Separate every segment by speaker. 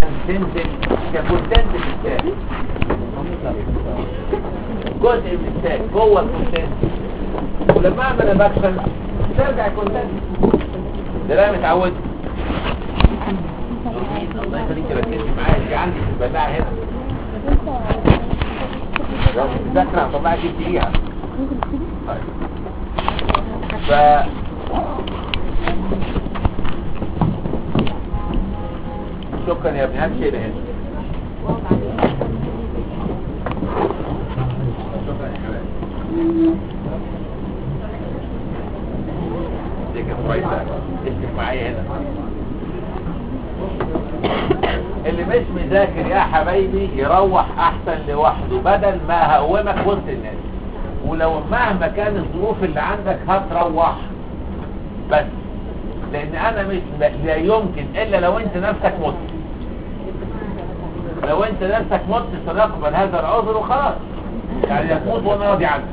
Speaker 1: تنزل ككونتنت في الساك جزء من الساك جوه الكونتنت ولما اعمل اباكشن ترجع كونتنت ده بقى متعود الله يخليك ركزي معايا انت عندي في البلاعه هنا لو مش مذاكره هطلعك انت ليها طيب ف شكرا يا ابني همشي الى هنا شكرا يا حبايبي دي كانت كويسه اسمك معايا هنا اللي مش مذاكر يا حبايبي يروح احسن لوحده بدل ما هقومك وسط الناس ولو مهما كان الظروف اللي عندك هتروح بس لان انا مش لا يمكن الا لو انت نفسك مت لو انت نفسك مت سنقبل هذا العذر وخلاص يعني تموت وانا راضي عنك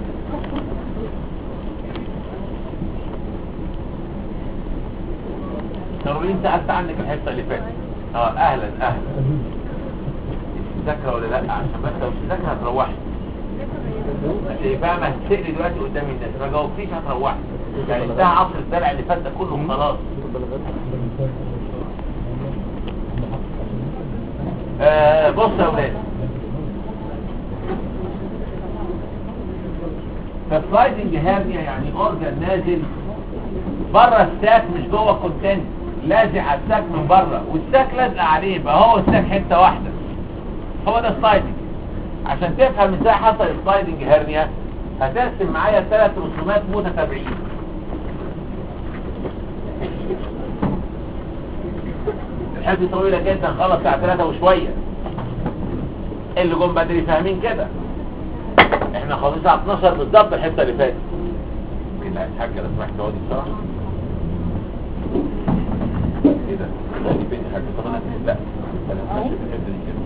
Speaker 1: نورين سألت عنك الحصة اللي فاتت اه اهلا اهلا مذاكرة ولا لا عشان بس لو مش مذاكرة هتروحي هتبقي فاهمة هتسألي دلوقتي قدام الناس ما جاوبتيش هتروحي يعني انتهى عصر الزرع اللي فات ده كله خلاص آه بص يا ولاد فالسلايدنج هيرنيا يعني اورجن نازل بره الساك مش جوه الكونتنت لازق على الساك من بره والساك لازقه عليه يبقى هو الساك حته واحده هو ده السلايدنج عشان تفهم ازاي حصل السلايدنج هيرنيا هترسم معايا ثلاث رسومات متتابعين الحته طويله جدا خلص الساعه 3 وشويه اللي جم بدري فاهمين كده احنا خلاص الساعه 12 بالظبط الحته اللي فاتت مين اللي هيتحكى لو سمحت تقعدي بسرعه ايه ده؟ تقعدي فين يا حاجه طب انا لا انا ماشي في الحته دي كده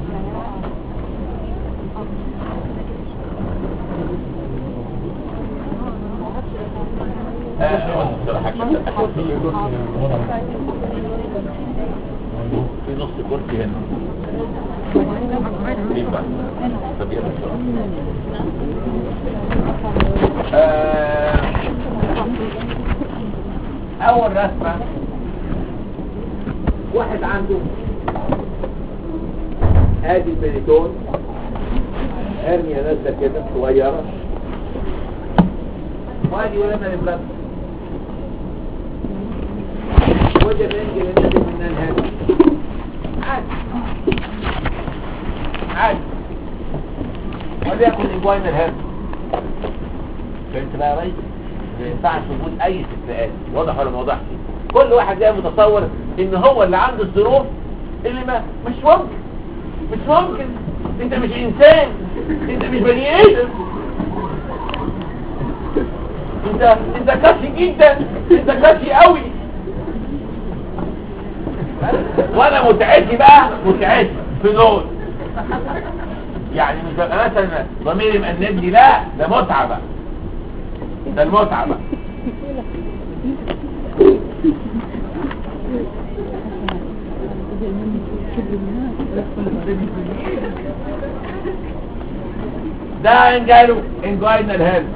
Speaker 1: اه اقعدي بسرعه حاجه في نص كرسي هنا مين بقى طب يلا بسرعه آه، اول رسمة واحد عنده ادي البريتون هرنيا نازله كده صغيره وادي ولما البلد وده الرنج اللي نازل منها الهرنيا عادي عادي وليكن انجوين الهرنيا فهمت بقى يا ريس ما ينفعش وجود اي استثناءات واضح ولا ما واضحش كل واحد جاي متصور ان هو اللي عنده الظروف اللي ما مش ممكن مش ممكن انت مش انسان انت مش بني ادم انت انت كافي جدا انت كافي قوي وانا متعتي بقى متعتي في دول يعني مش ببقى مثلا ضميري مأنبني لا ده متعة بقى ده المتعة بقى ده انجاله انجاينا الهلم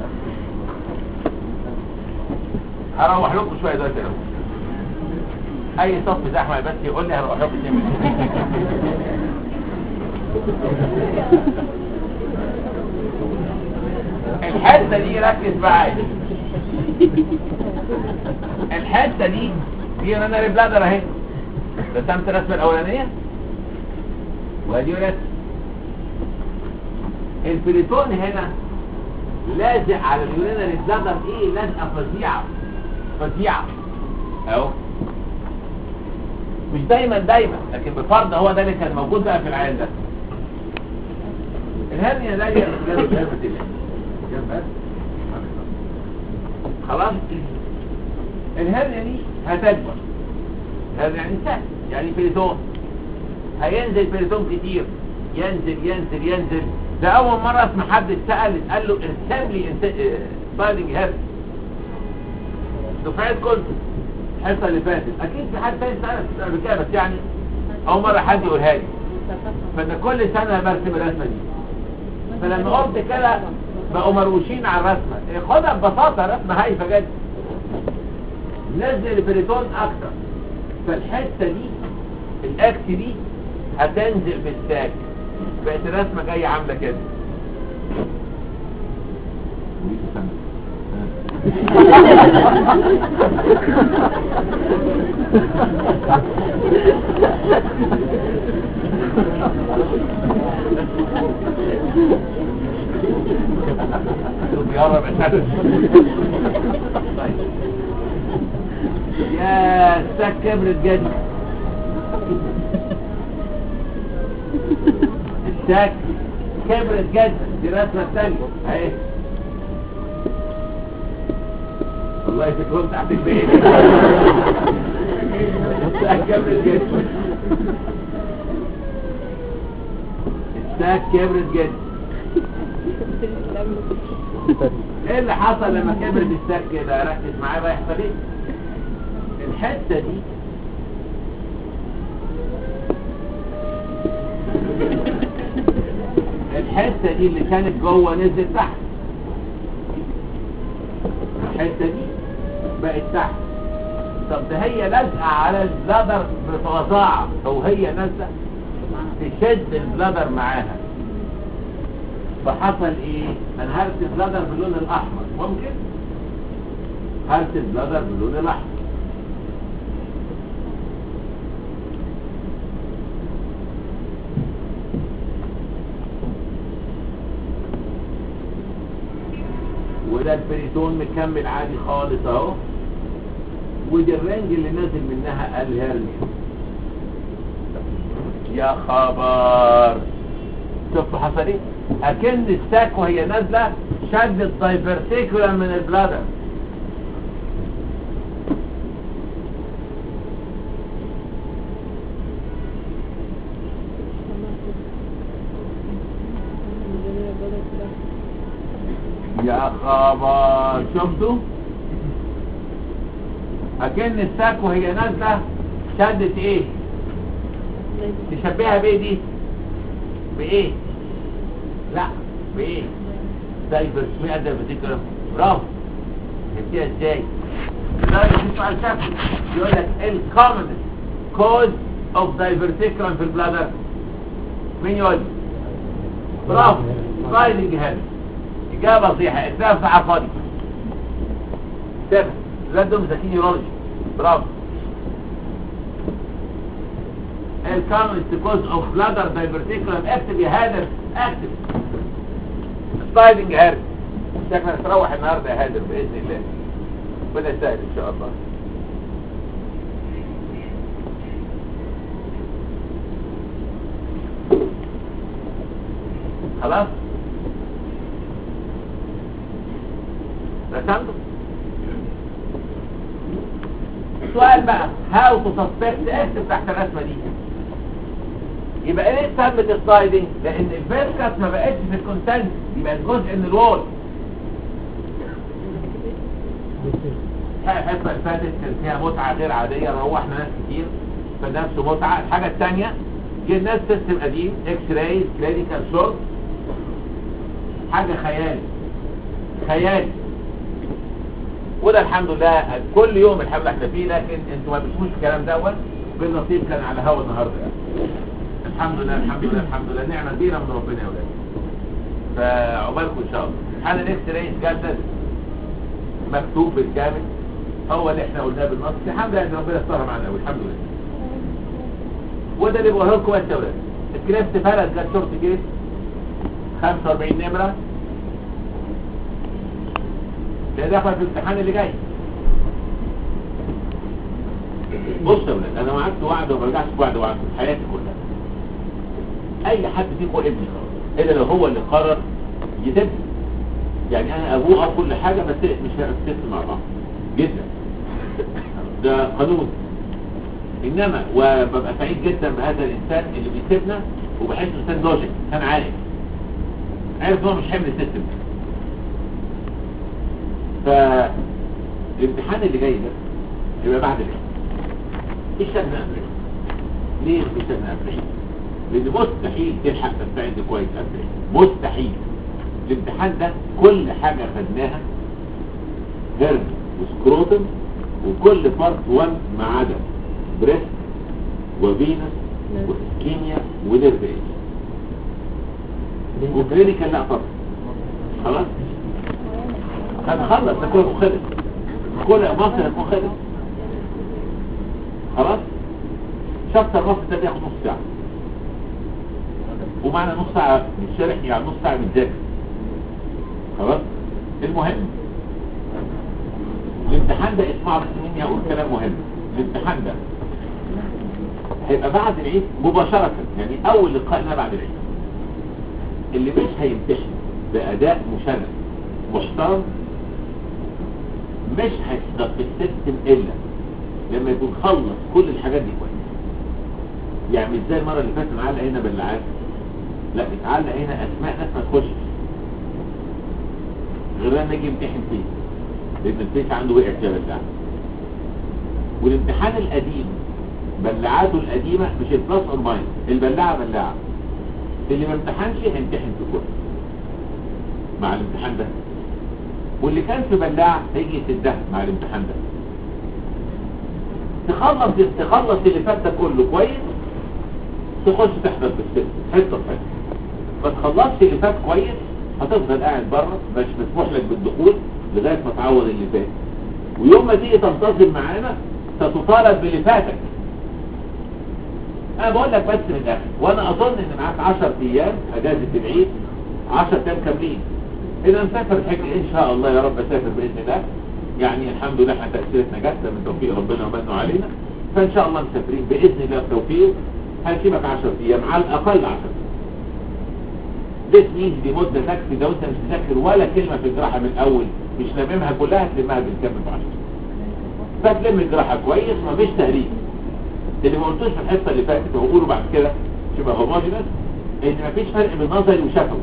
Speaker 1: هروح لكم شوية دلوقتي لو اي صف زحمة بس يقول لي هروح لكم اتنين الحتة دي ركز معايا الحتة دي دي انا بلادر اهي رسمت الرسمة الاولانية وادي رسم البريتون هنا لازق على اليورينال بلادر ايه لازقه فظيعه فظيعه اهو مش دايما دايما لكن بفرض هو ده اللي كان موجود بقى في العيان ده الهرنيا ده هي خلاص الهرنيا دي هتكبر هذا يعني سهل يعني بريتون هينزل بريتون كتير ينزل ينزل ينزل ده اول مرة اسمع حد اتسأل اتقال له ارسم لي سلايدنج هيرن دفعات كنت الحصة اللي فاتت اكيد في حد تاني سأل قبل كده بس يعني اول مره حد يقولها لي فانا كل سنه برسم الرسمه دي فلما قلت كده بقوا مروشين على الرسمه خدها ببساطه رسمه هايفه جدا نزل البريتون اكتر فالحته دي الاكس دي هتنزل بالساك بقت الرسمه جايه عامله كده شوف يقرب الحدث طيب يا الساك كبرت جدا الساك كبرت جدا دي الرسمه الثانيه اهي والله فكرهم تحت البيت الساك كبرت جدا الساك كبرت جدا ايه اللي حصل لما كبرت الساك كده ركز معايا بقى يحصل ايه الحته دي الحته دي اللي كانت جوه نزلت تحت الحته دي بقت تحت طب ده هي لازقه على البلادر بفظاعه او هي نازله تشد البلادر معاها فحصل ايه انا هرسم بلادر باللون الاحمر ممكن هرسم بلادر باللون الاحمر وده البريتون مكمل عادي خالص اهو ودي الرنج اللي نازل منها الهرنيا يا خبر شفتوا حصل ايه اكن الساك وهي نازله شدت دايفرتيكولا من البلادر يا خبر شفتوا اكن الساك وهي نازله شدت ايه تشبهها بايه دي بايه لا بايه دايفرس مئة دايفرتيكولا برافو جبتيها ازاي لدرجه في سؤال شكل يقول لك الكومنست كوز اوف دايفرتيكولم في البلادر مين يقول لي؟ برافو سلايدنج هيد اجابه صحيحه اكتبها في عفاضي سبب الولاد دول ذكيين يورولوجي برافو الكومنست كوز اوف بلادر دايفرتيكولم اكتب يا هادر اكتب سلايدنج هيد شكلك تروح النهارده يا هادر باذن الله ربنا يسهل ان شاء الله خلاص رسمته السؤال بقى هاو تو سسبكت اكتب تحت الرسمه دي يبقى ليه تمت السلايدنج لان الفيركس ما بقتش في الكونتنت يبقى جزء من الوول الحصه اللي فاتت كان فيها متعه غير عاديه روحنا ناس كتير فنفسه متعه الحاجه الثانيه جه الناس سيستم قديم اكس راي كلينيكال شورت حاجه خيالي خيالي وده الحمد لله كل يوم الحمد لله احنا فيه لكن انتوا ما بتشوفوش الكلام دوت بالنصيب كان على هوا النهارده يعني الحمد لله الحمد لله الحمد لله نعمه كبيره من ربنا يا ولاد فعقبالكم ان شاء الله حال الاكس راي جدد مكتوب بالكامل هو اللي احنا قلناه بالنص الحمد لله ان ربنا استرها معانا قوي الحمد لله وده اللي بقوله لكم بس يا ولاد الكريفت فلت جت شورت كيس 45 نمره ده دخل في الامتحان اللي جاي بص يا ولاد انا وعدت وعد وما رجعتش بوعد وعد في حياتي كلها اي حد فيكم ابني خلاص الا لو هو اللي قرر يتم يعني انا ابوه او كل حاجه بس مش هنتفق مع بعض جدا ده قانون انما وببقى سعيد جدا بهذا الانسان اللي بيسيبنا وبحس انسان لوجيك انسان عارف عارف ان هو مش حمل السيستم فالامتحان اللي جاي ده يبقى بعد الاسم ايه الشكل ده
Speaker 2: ليه بتسمى قبل العيد لان مستحيل تلحق تستعد كويس قبل العيد مستحيل الامتحان ده كل حاجة خدناها هرم وسكروتم وكل بارت 1 ما عدا بريست وفينس واسكيميا ونيرف ايج وكلينيكال لا طبعا خلاص هنخلص ده كله خلص كل مصر هتكون خلص خلاص شابتر مصر ده بياخد نص ساعة ومعنى نص ساعة بالشرح يعني نص ساعة بتذاكر خلاص المهم الامتحان ده اسمعوا بس مني هقول كلام مهم الامتحان ده هيبقى بعد العيد مباشرة يعني اول لقاء لنا بعد العيد اللي مش هيمتحن بأداء مشرف محترم مش هيحضر في السيستم الا لما يكون خلص كل الحاجات دي كويس يعني مش زي المرة اللي فاتت معلق هنا بلعات لا اتعلق هنا اسماء ناس ما تخش غير لما يجي يمتحن فيه لان الفيس عنده وقع فيها بلعات والامتحان القديم بلعاته القديمة مش البلس اور ماينس البلاعة بلاعة اللي ما امتحنش هيمتحن في كل مع الامتحان ده واللي كان في بلاعة هيجي يسدها مع الامتحان ده تخلص تخلص اللي فات ده كله كويس تخش تحضر في السيستم حته بحته ما تخلصش اللي فات كويس هتفضل قاعد بره مش مسموح لك بالدخول لغايه ما تعوض اللي فات ويوم ما تيجي تنتظم معانا ستطالب باللي فاتك انا بقول لك بس من الاخر وانا اظن ان معاك 10 ايام اجازه العيد 10 ايام كاملين اذا نسافر الحج ان شاء الله يا رب اسافر باذن الله يعني الحمد لله احنا تاثيرتنا جت من توفيق ربنا ومنه علينا فان شاء الله مسافرين باذن الله بتوفيقه هنسيبك 10 ايام على الاقل 10 This means دي مدة تكفي لو انت مش مذاكر ولا كلمة في الجراحة من الاول مش لاممها كلها تلمها بالكامل في 10 فتلم الجراحة كويس مفيش تهريج اللي ما قلتوش في الحصة اللي فاتت وقولوا بعد كده شبه هوموجينس ان مفيش فرق بين نظري وشفوي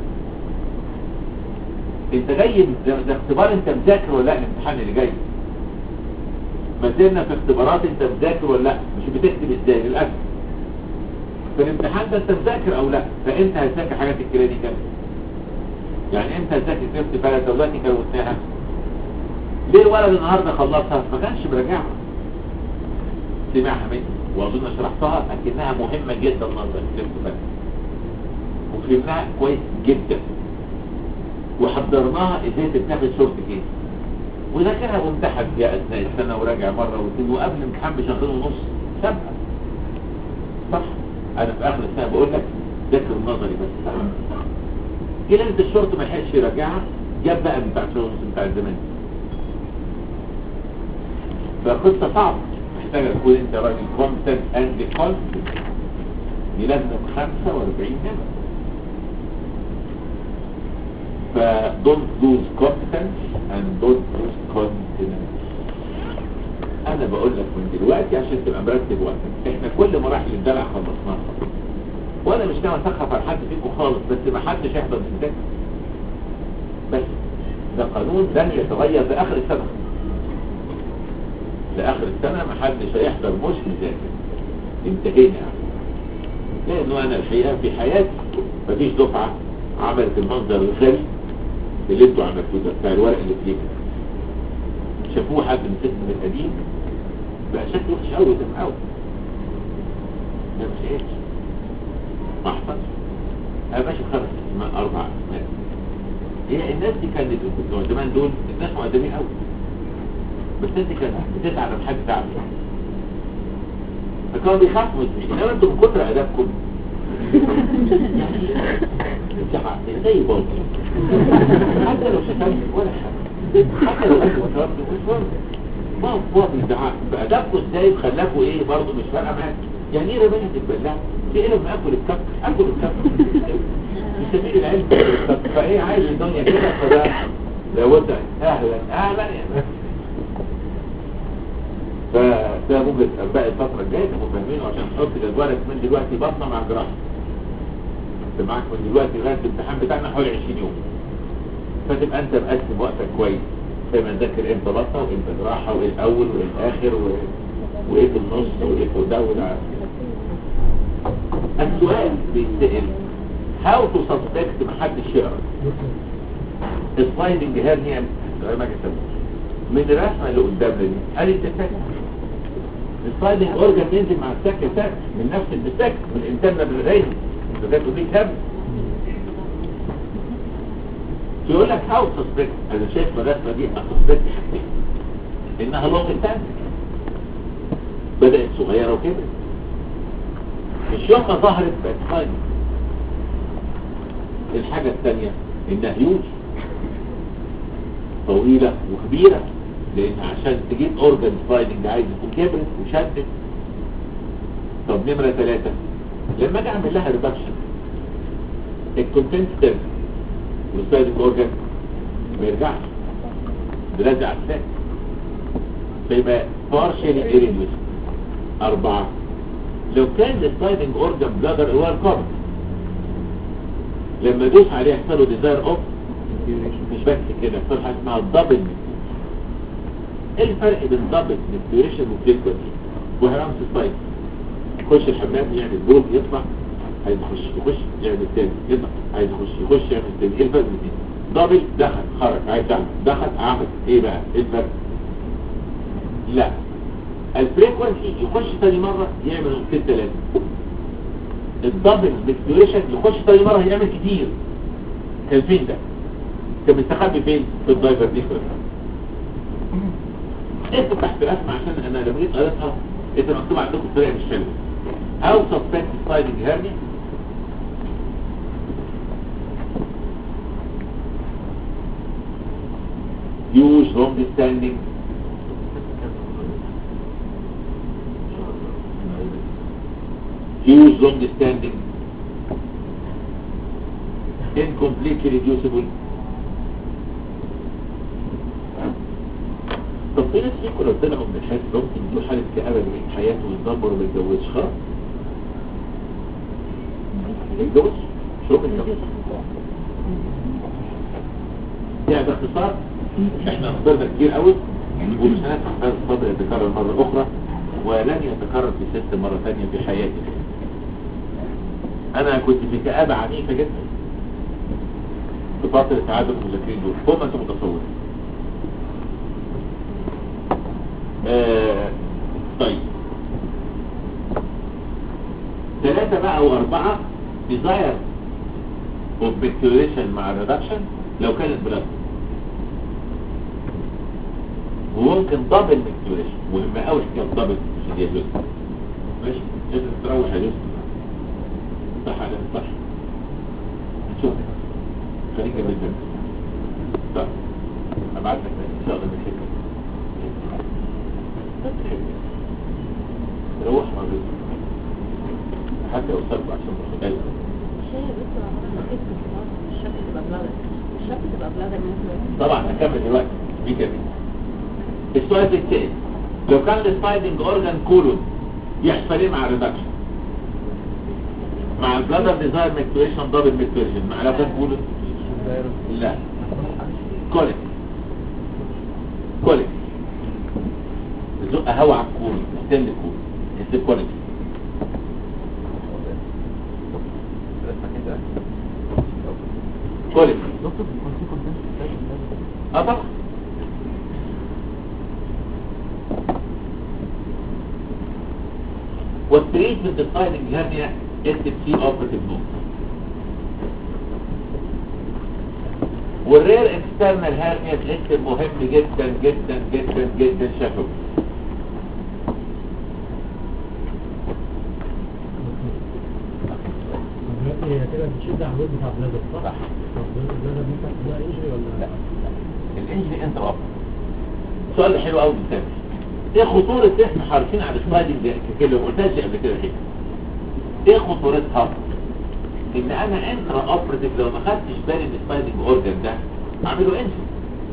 Speaker 2: انت جاي ده ده اختبار انت مذاكر ولا لا الامتحان اللي جاي ما زلنا في اختبارات انت مذاكر ولا لا مش بتكتب ازاي للاسف في الامتحان ده انت مذاكر او لا فانت هتذاكر حاجات الكلينيكال يعني انت هتذاكر كتبت فلت دلوقتي كروتناها ليه الولد النهارده خلصها ما كانش براجعها سمعها مني واظن شرحتها لكنها مهمه جدا نظرا كتبت فلت وفهمناها كويس جدا وحضرناها ازاي تتاخد شورت كيس وذاكرها وامتحن فيها اثناء السنه وراجع مره واثنين وقبل الامتحان بشهرين ونص سابها صح انا في اخر السنه بقول لك ذاكر النظري بس جه ليله الشورت ما لحقش يراجعها جاب بقى بتاع شهر ونص بتاع زمان فقصه صعبه محتاجه تكون انت راجل كومبتنت اند كونفدنت دي لازم 45 هنا ف don't lose confidence and don't lose confidence انا بقول لك من دلوقتي عشان تبقى مرتب وقتك احنا كل مراحل الدلع خلصناها وانا مش ناوي اسخف على حد فيكم خالص بس ما حدش يحضر المذاكره بس ده قانون لن يتغير لاخر السنه لاخر السنه ما حدش هيحضر مش مذاكر انتهينا يعني لانه انا الحقيقه في حياتي مفيش دفعه عملت المنظر الغريب اللي انتوا عملتوه ده بتاع الورق اللي فيه شافوه حد من السيستم القديم بقى شكله وحش قوي ده قوي ده مش ايه ما حصلش انا ماشي خمس اسماء اربع اسماء هي الناس دي كانت بتوع زمان دول الناس مقدمين قوي بس انت كانت بتزعل من حد تعمل فكانوا بيخافوا منك انما انتوا من كتر ادابكم يعني زي بابا حتى لو شتمت ولا حاجه حتى لو انت شربت مش مهم ما هو بيزعق بأدابكم ازاي وخلاكوا ايه برضه مش فارقه معاك يعني ايه رمانة البلاع في ايه لما اكل الكف اكل الكف في سبيل العلم فايه عايز الدنيا كده فده لابد اهلا اهلا يا مان فده ممكن باقي الفترة الجاية تبقوا فاهمينه عشان تحط جدولك من دلوقتي بطنة مع جراحة انت معاك من دلوقتي لغاية الامتحان بتاعنا حوالي 20 يوم فتبقى انت مقسم وقتك كويس فاهم تذاكر امتى بطنة وامتى جراحة وايه الاول وايه الاخر وايه وايه في النص وايه في ده وده السؤال بيتسأل how to suspect محدش يقرا السلايدنج هيرنيا ما كتبتش من الرسمه اللي قدامنا دي ادي التفاك السلايدنج اورجان بينزل مع السك سك من نفس البسك من الانترنال بالرين ده دي كام يقول لك هاو سسبكت انا شايف من الرسمه دي اسسبكت حاجتين انها لونج تانك بدات صغيره وكبرت مش يوم ما ظهرت بقت سلايدنج الحاجه الثانيه انها هيوج طويلة وكبيرة لان عشان تجيب اورجان سلايدنج عايز يكون كبرت وشدت طب نمرة ثلاثة لما اجي اعمل لها ريدكشن الكونتنت ترجع والسلايدنج اورجان ما يرجعش بلازع الساك فيبقى partially irreducible أربعة لو كان السلايدنج اورجان بلادر هو الكارب لما ادوس عليه يحصل له ديزاير اوف مش بس كده في حاجه اسمها الدبل ايه الفرق بين دبل ميكتوريشن وفريكونسي وهرامس سايت يخش الحمام يعمل بول يطلع عايز يخش يخش يعمل تاني يطلع عايز يخش يخش يعمل تاني ايه الفرق بين دبل دخل خرج عايز يعمل دخل عمل ايه بقى ايه الفرق لا الفريكونسي يخش تاني مرة يعمل نقطتين ثلاثة الدبل ميكتوريشن يخش تاني مرة يعمل كتير كان فين ده كان مستخبي فين في الدايفر دي انت تحت الاسم عشان انا لما جيت قريتها انت مكتوب عندكم بطريقه مش حلوه او سسبكت سلايدنج هيرني huge long standing huge long standing incompletely reducible طب في ناس فيكم لو طلعوا من الحياة ممكن يجيله حالة كآبة من حياته ويتدمر وما يتجوزش خلاص ما يتجوزش مش ممكن يتجوز يعني باختصار احنا خسرنا كتير قوي ومش هندفع هذا الصبر يتكرر مرة أخرى ولن يتكرر في سيستم مرة ثانية في حياتي أنا كنت في كآبة عنيفة جدا في فترة عدد المذاكرين دول فوق ما أنت متصور آه طيب ثلاثة بقى أو أربعة desire of maturation مع reduction لو كانت بلاد وممكن دبل ميكتوريشن مهمة قوي حكاية دبل ميكتوريشن دي يا جوز ماشي لازم تروح يا جوز صح على صح شوف خليك جنب الجنب طيب ابعت لك ان شاء الله من الحكاية روح مع جوز حتى يوصلوا عشان تاخد بالك طبعا هكمل دلوقتي في كمان السؤال الثاني لو كان السلايدنج اورجان كولون يحصل ايه مع الريدكشن مع البلادر ديزاير ميكتوريشن دبل ميكتوريشن مع لو كان كولون لا كوليك كوليك زق هوا على الكولون ستيل كولون اسمه كوليك كوليك اه طبعا والتريتمنت السايدنج هيرنيا اكتب سي اوبريتيف نوت والرير اكسترنال هيرنيا اكتب مهم جدا جدا جدا جدا شفوي
Speaker 3: هي كده بتشد على الويب بتاع بلادر صح؟
Speaker 2: صح.
Speaker 3: طب بلادر دي بتاعت ده انجري ولا
Speaker 2: لا الانجلي انت رابط السؤال ده حلو قوي بالتالي ايه خطورة احنا حارسين على السلايدنج ده كده ما قلتهاش قبل كده كده ايه خطورتها ان انا انترا اوبريتيف لو ما خدتش بالي من السلايدنج اورجان ده اعمله انجلي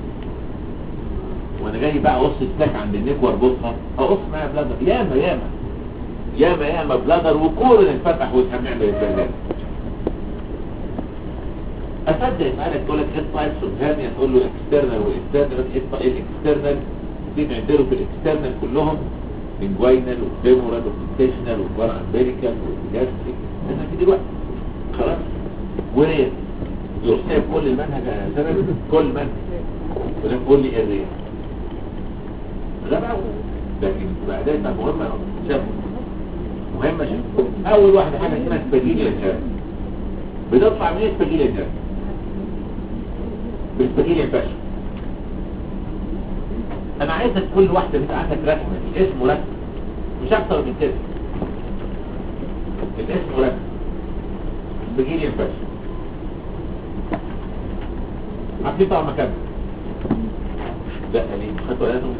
Speaker 2: وانا جاي بقى اقص السلاك عند النيك واربطها اقص معايا بلادر ياما ياما ياما ياما بلادر وكورن اتفتح واتهمع له يتبلد اصدق اسالك تقول لك ايه التايبس اوف هيرنيا تقول له اكسترنال واكسترنال ايه الاكسترنال دي نعدله في الاكسترنال كلهم لينجوينال وفيمورال وانتشنال وبارا امبيريكال وجاستريك انا في دلوقتي خلاص ورير يحسب كل المنهج يا زلمه كل منهج ولا تقول لي ايه الرير لا بقى لكن بعدين بقى مهمه شاف مهمه شاف اول واحده حاجه اسمها سباجيليا جاب بتطلع من سباجيليا جاب بالسباجيليا باشا انا عايزك كل واحده انت عندك رسمه الاسم رسمه مش اكتر من كده الاسم رسمه سباجيليا باشا عارفين طبعا مكانها لا ليه مش خدتوا اناتومي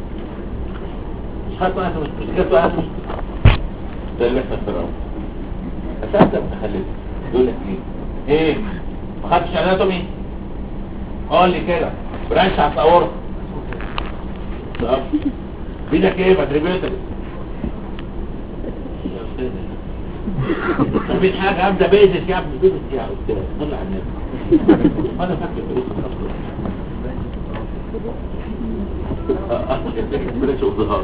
Speaker 2: مش خدتوا اناتومي مش خدتوا اناتومي ده اللي احنا اخترعوه اساسا متخلف يقول لك ايه ايه ما خدتش اناتومي قول لي كده برانش على الصور طب بيدك ايه ماتريبيوتر مفيش حاجة ابدا بيزس يا ابني بيزس يا استاذ صلي على النبي انا فاكر بيزس اصلا اه اه بلاش الظهار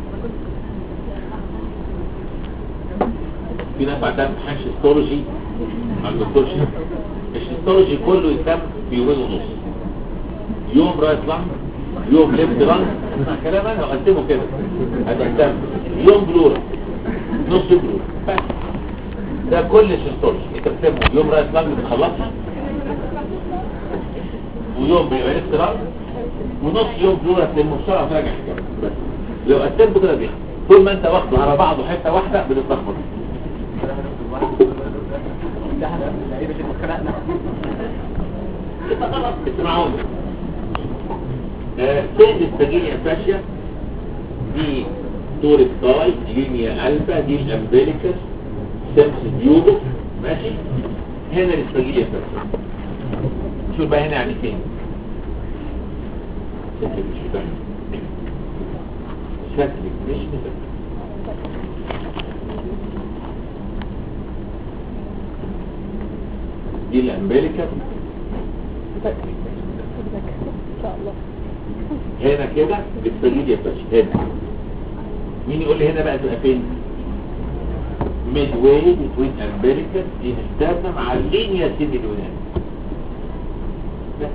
Speaker 2: في ناس عندها امتحان هيستولوجي مع الدكتور شيخ الهيستولوجي كله يتم في يومين ونص يوم رايت لانج يوم ليفت لانج اسمع كلام انا اقسمه كده هتهتم يوم بلورا نص بلورا بس ده كل الهيستولوجي انت بتسمه يوم رايت لانج بتخلصها ويوم بيبقى ليفت لانج ونص يوم بلورا تلمه بسرعه وتراجع حاجه بس لو قسمته كده بيخلص طول ما انت واخده على بعضه حته واحده بتتلخبط اسمعوني فين السجينيا فاشية دي طور الطاي لينيا الفا دي الامبليكس سمس ديوبو ماشي هنا السجينيا فاشية شوف بقى هنا يعني فين شكلك مش فاهم شكلك مش فاهم دي الامبليكا
Speaker 4: ان شاء الله
Speaker 2: هنا كده بالسجيد يا باشا هنا مين يقول لي هنا بقى تبقى فين ميد واي بتوين امبليكا دي نستخدم مع اللينيا سيميلونات بس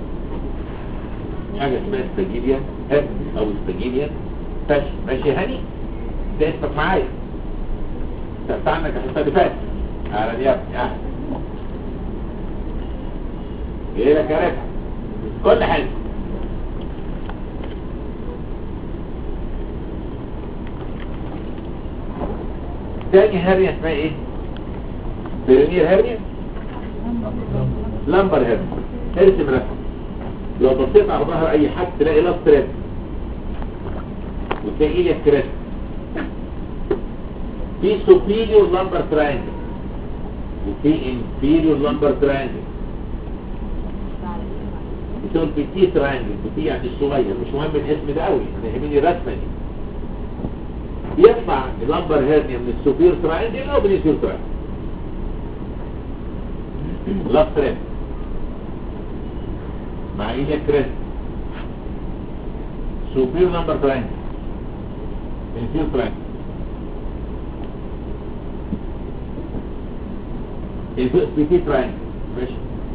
Speaker 2: حاجه اسمها استجيليا هب او استجيليا فاش ماشي هاني ده اسمك معايا انت عنك الحصه اللي فاتت اهلا يا ابني اهلا ايه لك يا رفع كل حاجه تاني هرنيا اسمها ايه برينير هرنيا لمبر هرنيا ارسم رسم لو بصيت على ظهر اي حد تلاقي لاست ريد وتلاقي ايدك كريست في superior lumbar triangle وفي inferior lumbar triangle بتقول بتي ترانجل بتي يعني الصغير مش مهم الاسم ده قوي انا يهمني الرسمه دي يطلع اللمبر هيرنيا من السوبير ترانجل او من السوبير ترانجل لفت ريد مع ايدك ريد سوبير لمبر ترانجل انفير ترانجل البي ترانجل ماشي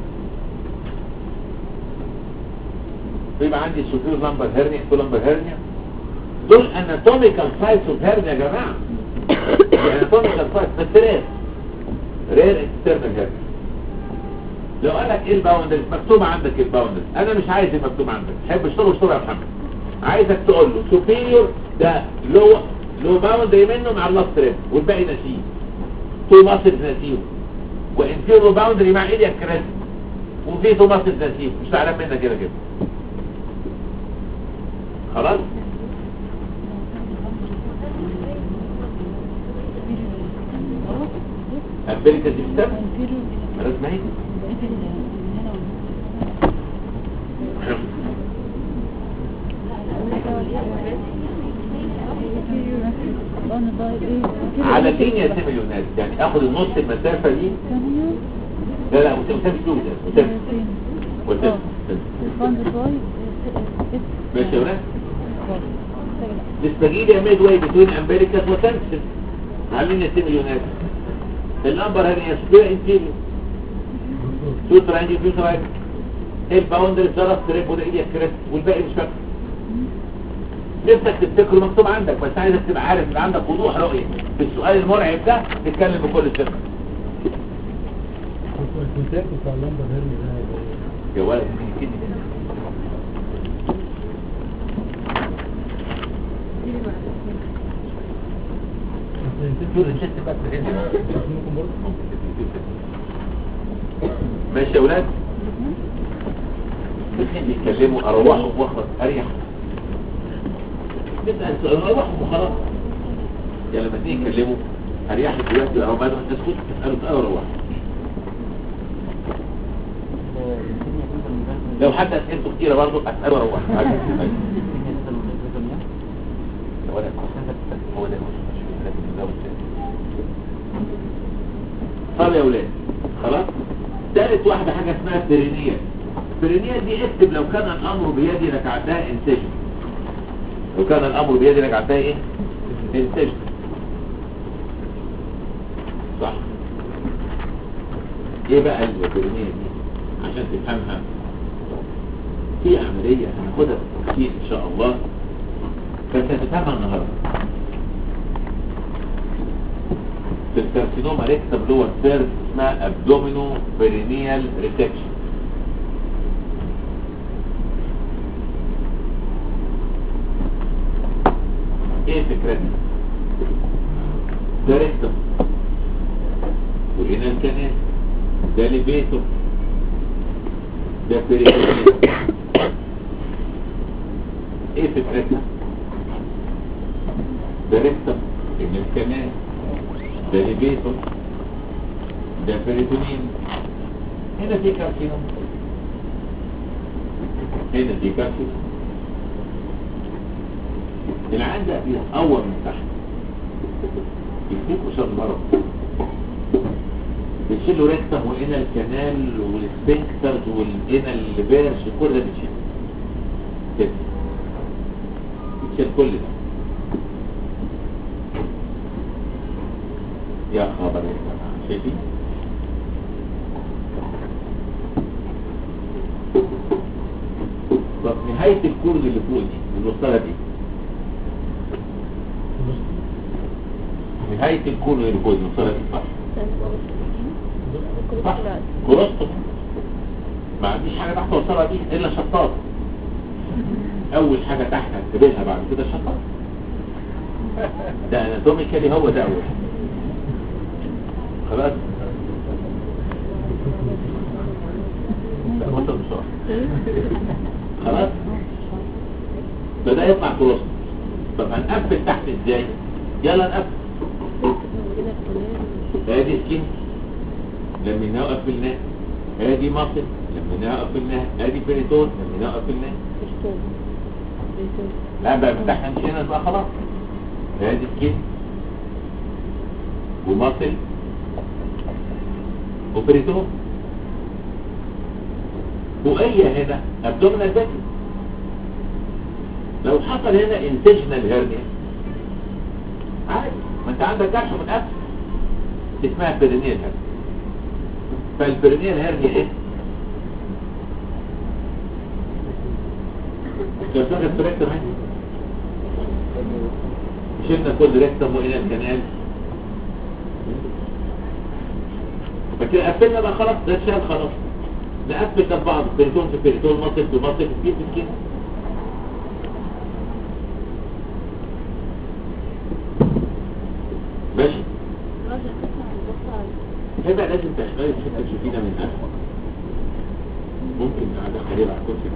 Speaker 2: يبقى عندي سوبير لمبر هيرنيا تو لمبر هيرنيا دول اناتوميكال سايتس اوف هيرنيا يا جماعه اناتوميكال سايتس بس رير رير اكسترنال هيرنيا لو قال لك ايه الباوندرز مكتوب عندك الباوندرز انا مش عايز المكتوب عندك حب اشتغل اشتغل يا محمد عايزك تقول له سوبيريور ده لو لو باوندري منه مع اللاست ريب والباقي نسيه تو ماسلز نسيهم وانفيرو باوندري مع ايديا كريست وفي تو ماسلز نسيهم مش زعلان منك كده كده خلاص أمريكا دي كتاب خلاص ما هي على لينيا سيميليونات يعني اخد النص المسافة دي لا لا مسافة شو ده مسافة مسافة ماشي يا ولاد تستجيب ميد واي بتوين امبيريكاس وتنكسل عاملين السيميليونات الامبر هرنيا سبير انتيريو تو ترانجي تو ترانجي الباوندر ضرب تريب وده ايديا كريست والباقي مش فاكر نفسك تفتكره مكتوب عندك بس عايزك تبقى عارف يبقى عندك وضوح رؤية في السؤال المرعب ده تتكلم بكل ثقة
Speaker 3: الكونتاكت بتاع اللمبه هيرمي ده هيبقى ايه؟
Speaker 2: يا ولد ممكن يكدني
Speaker 3: أصل الانتاج ممكن برضه
Speaker 2: ماشي يا ولاد الاثنين بيتكلموا اروحهم واخبط اريح نسال سؤال اروحهم وخلاص يعني لما تيجي يتكلموا اريح دلوقتي او بعد ما تسكت تسالوا سؤال واروح لو حد اسئلته كتيره برضه اساله واروح هو ده هو ده طب يا ولاد خلاص ثالث واحدة حاجة اسمها بيرينيال بيرينيال دي اكتب لو كان الامر بيدي لك عدها انتجن لو كان الامر بيدي لك عدها ايه انتجن صح ايه بقى البيرينيال دي عشان تفهمها في عملية هناخدها بالتفصيل ان شاء الله بس هتفهمها النهارده في الكارسينوما ريكتم لور سيرف اسمها ابدومينو بيرينيال ريسكشن ايه فكرتها ده ريكتم وهنا الكنال ده ليفيتو ده بيرينيال ايه فكرتها ده ريكتم ان الكنال ده ليبيتو ده بريتونين هنا في كارسينوم هنا في كارسينوم العين ده بيتقور من تحت يفتكوا شر مرض بيشيلوا ريكتم وهنا الكنال والسفنكترز وهنا البيرش كل ده بيتشيل كده بيتشيل كل ده يا خبر يا جماعه شايفين طب نهاية الكورد اللي فوق دي الوصلة دي نهاية الكورد اللي فوق دي الوصلة دي صح صح كروستو ما عنديش حاجة تحت الوصلة دي إلا شطاط أول حاجة تحت هكتبلها بعد كده شطاط ده اناتوميكالي هو ده أول خلاص لا وصل بسرعة خلاص بدأ يطلع كروس طب هنقفل تحت ازاي يلا نقفل ادي سكين لميناه قفلناه ادي مصل لميناه قفلناه ادي بريتون لميناه قفلناه لا بقى فتحنا مش هنا بقى خلاص ادي سكين ومصل وبريتون فوقية هنا ابدومينال فاتي لو حصل هنا انتجنال هيرنيا عادي ما انت عندك جرح من قبل اسمها بيرينيال هيرنيا فالبيرينيال هيرنيا ايه؟ لو شغل الريكتم اهي شلنا كل ريكتم والى الكنال فكده قفلنا بقى خلاص ده اتشال خلاص نقفل ده بعض بيريتون في بيريتون مصل في مصل في كيس في كيس ماشي هيبقى لازم تشتغل الحته تشوفينا من اخر ممكن قاعده قريبه على الكرسي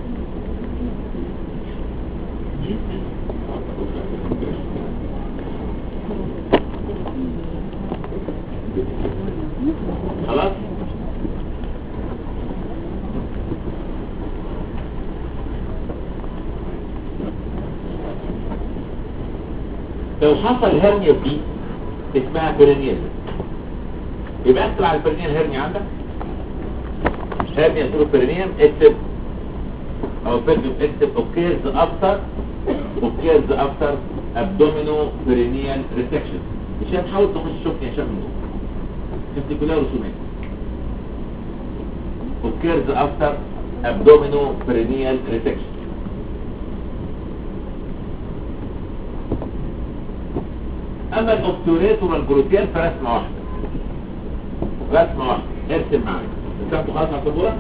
Speaker 2: خلاص لو حصل هرنيا دي اسمها بيرينيال يبقى اكتب على البيرينيال هرنيا عندك هرنيا تقول بيرينيال اكتب او بيرجم اكتب اوكيرز افتر occurs after abdominoperineal resection هشام حاول تخش شوفني يا هشام من جوه شفت كلها رسومات occurs after abdominoperineal resection اما الاوبتوريتور والجلوتيال فرسمه واحده رسمه واحده ارسم معايا رسمته خلاص على السبوره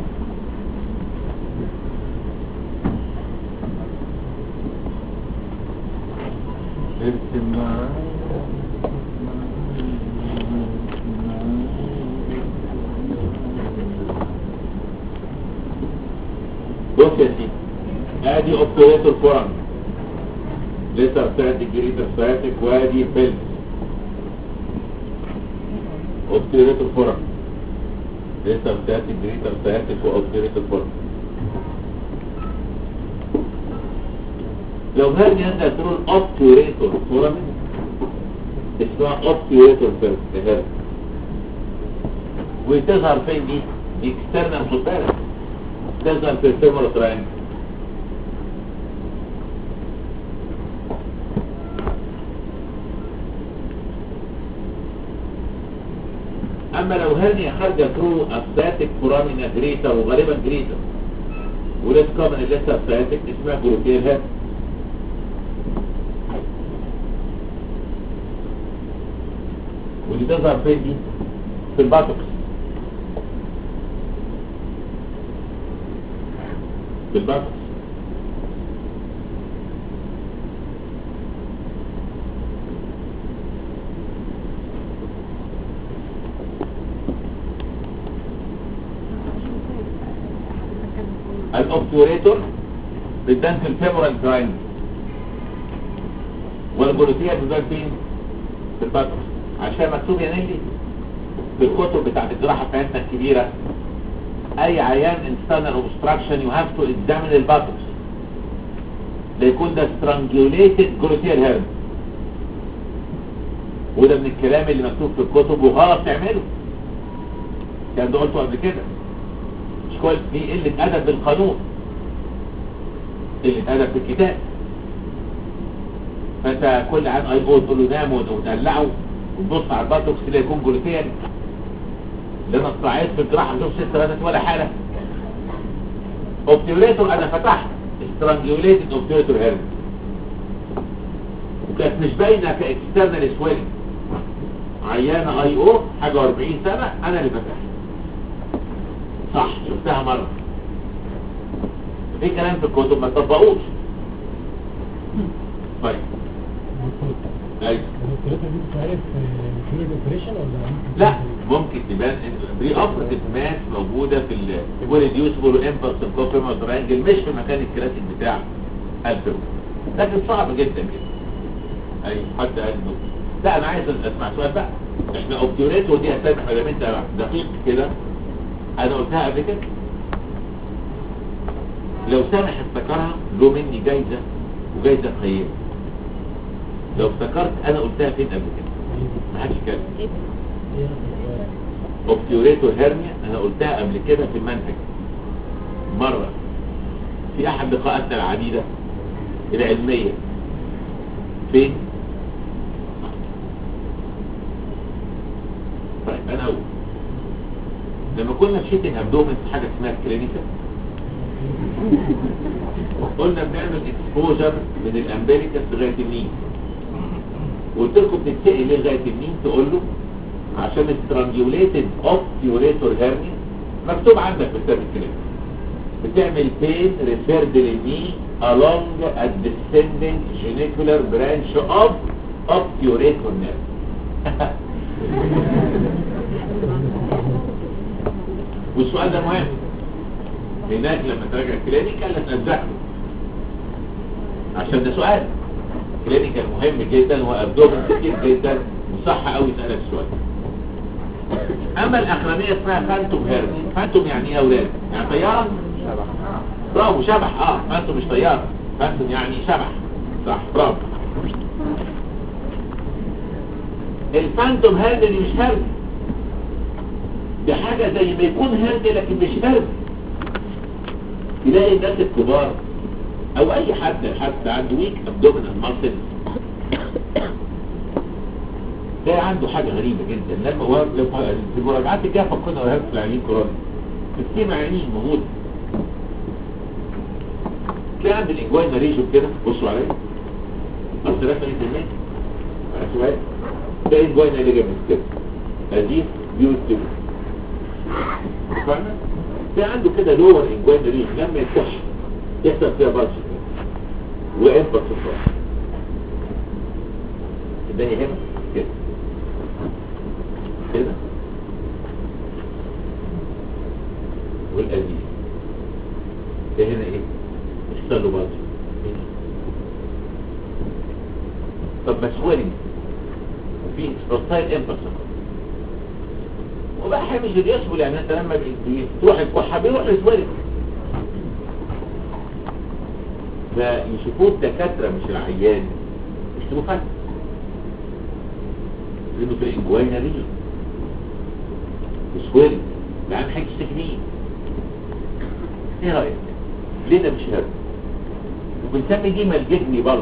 Speaker 2: ارسم معايا بص يا سيدي ادي اوبتوريتور فورم لسه ساتيك جريتر ساتيك وادي بيلز اوبتوريتور فورم لسه ساتيك جريتر ساتيك واوبتوريتور فورم لو هرني انت تقول اوبتوريتور فورم اسمها اوبتوريتور فورم وتظهر فين دي؟ اكسترنال خد بالك تظهر في الفيمورال تراينجل اما لو هرنيا خارجه ثرو استاتيك فورامينا جريتر وغالبا جريتر وليس كومن لسه استاتيك اسمها جلوتيل هيد ودي تظهر فين دي في الباتوكس في الباتوكس الاوبتوريتور بتبان في الفيمورال تراينجل والجلوتيه بتبان فين في الباتوكس عشان مكتوب يا نيلي في الكتب بتاعت الجراحه بتاعتنا الكبيره اي عيان internal obstruction you have to examine الباتوكس ليكون ده strangulated gluteal hernia وده من الكلام اللي مكتوب في الكتب وغلط تعمله كان ده قلته قبل كده مش كويس دي قلة أدب بالقانون قلة أدب في الكتاب فانت كل عام اي او تقول له نام وتقلعه وتبص على الباتوكس كده يكون جلوتيان ده انا اطلعت في الجراحه شوف ست بنات ولا حاله اوبتيوليتور انا فتحت استرانجيوليتد اوبتيوليتور هيرن وكانت مش باينه كاكسترنال سويلنج عيانه اي او حاجه 40 سنه انا اللي فتحت صح شفتها مره في كلام في الكتب ما تطبقوش طيب ايوه
Speaker 3: الدكتوراه دي بتتعرف في الاوبريشن ولا
Speaker 2: لا ممكن تبان بري اوبرتيف ماس موجوده في الريديوسبل وامبلس كوفيما ترانجل مش في مكان الكلاسيك بتاع الفيرو لكن صعب جدا جدا اي حتى قال له لا انا عايز اسمع سؤال بقى احنا اوبتيوريتور دي هتسامح ما دام انت دقيق كده انا قلتها قبل كده لو سامح افتكرها له مني جايزه وجايزه قيمه لو افتكرت انا قلتها فين قبل كده ما حدش يتكلم اوبتيوريتور هيرنيا انا قلتها قبل كده في المنهج مرة في احد لقاءاتنا العديدة العلمية فين طيب انا اقول لما كنا في شيتنج ابدومن في حاجة اسمها كلينيكا قلنا بنعمل اكسبوجر من الامبليكس لغاية النين قلت لكم بتتسأل ليه لغاية النين تقول له عشان السترانجيوليتد اوبتيوريتور هيرنيا مكتوب عندك في كتاب الكلام بتعمل بين ريفيرد للني along a descending genicular branch of obturator nerve والسؤال ده مهم هناك لما تراجع الكلينيكال تنزحه عشان ده سؤال كلينيكال مهم جدا وابدومن كتير جدا وصح قوي يسألك السؤال اما الاخرانيه اسمها فانتوم هيرني فانتوم يعني ايه يا اولاد يعني طياره برافو شبح اه فانتوم مش طياره فانتوم يعني شبح صح برافو الفانتوم هيرني دي مش هيرني دي حاجه زي ما يكون هيرني لكن مش هيرني تلاقي الناس الكبار او اي حد حد عنده ويك ابدومينال ماسل ده عنده حاجة غريبة جدا لما هو لما في المراجعات الجاية فكرنا وهي في العيانين كوروني كتير معينين موجود تلاقي عند الانجوين ريجن كده بصوا عليا اصل رسمة الدماغ على سؤال ده انجوين ليجامنت كده ادي بيوت كده فاهمة؟ في عنده كده لور انجوين ريجن لما يفتح يحصل فيها بلش وانبط في الفرق الدنيا هنا كده كده والقديم ده هنا ايه اشتغلوا برضه طب مسؤولي وفي اسبرتايل امبرس وبقى حامش اليسبل يعني انت لما بي- تروح الكحة بيروح لسوالي فيشوفوه الدكاترة مش العيان يكتبوا فتح لانه في الانجوينا دي سويل العيان حاجة تكنيك ايه رأيك ليه ده مش هرب وبنسمي دي ملجتني بلش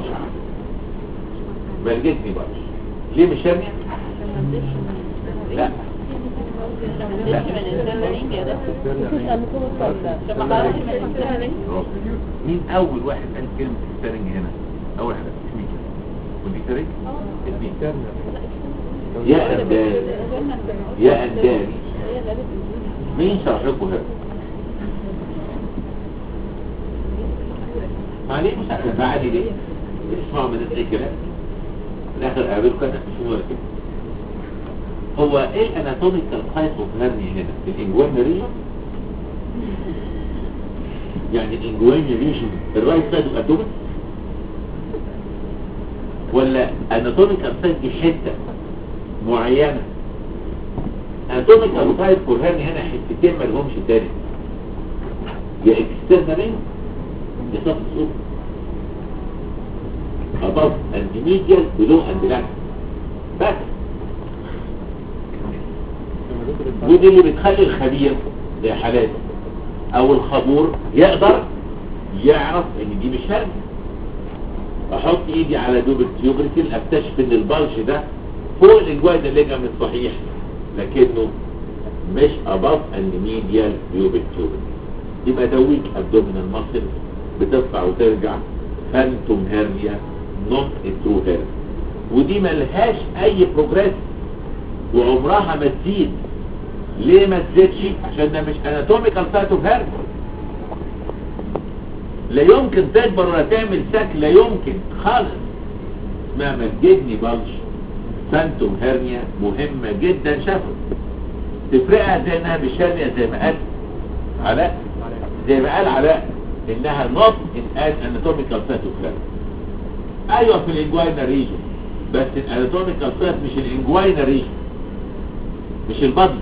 Speaker 2: ملجتني بلش ليه مش هرب لا مين اول واحد قال كلمة ستارنج هنا اول واحد اسمي كده ودي ستارنج اسمي يا أنداني يا أنداني مين شرح لكم هذا معليه مش عارف بعدي ليه اسمعوا من ايه كلام في الاخر قابلكم انا مش هو كده هو ايه الاناتوميكال سايت اوف هيرني هنا الانجوين ريجن يعني الانجوين ريجن الرايت سايد اوف ابدومن ولا اناتوميكال سايت دي حته معينه اناتوميكال سايت فور هيرني هنا حتتين ما لهمش تاني يا اكسترنالين يا سب سوب above and medial below and lateral بس ودي اللي بتخلي الخبير زي حالاتي او الخبور يقدر يعرف ان دي مش هرم احط ايدي على دوب التيوبريكل اكتشف ان البلش ده فوق الانجويد الليجامنت صحيح لكنه مش above and medial دوب التيوبريكل يبقى ده ويك abdominal muscle بتطلع وترجع فانتوم هيرنيا نوت ترو هيرنيا ودي ملهاش اي بروجريس وعمرها ما تزيد ليه ما تزيدش عشان ده مش اناتوميكال سايت اوف هيرنيا لا يمكن تكبر ولا تعمل سك لا يمكن خالص اسمها مسجدني بلش فانتوم هيرنيا مهمة جدا شافوا تفرقها زي انها بالشرنيا زي ما قال علاء زي ما قال علاء انها نوت ان اناتوميكال سايت اوف هيرنيا ايوه في الانجوينا ريجن بس الاناتوميكال سايت مش الانجوينا ريجن مش البادي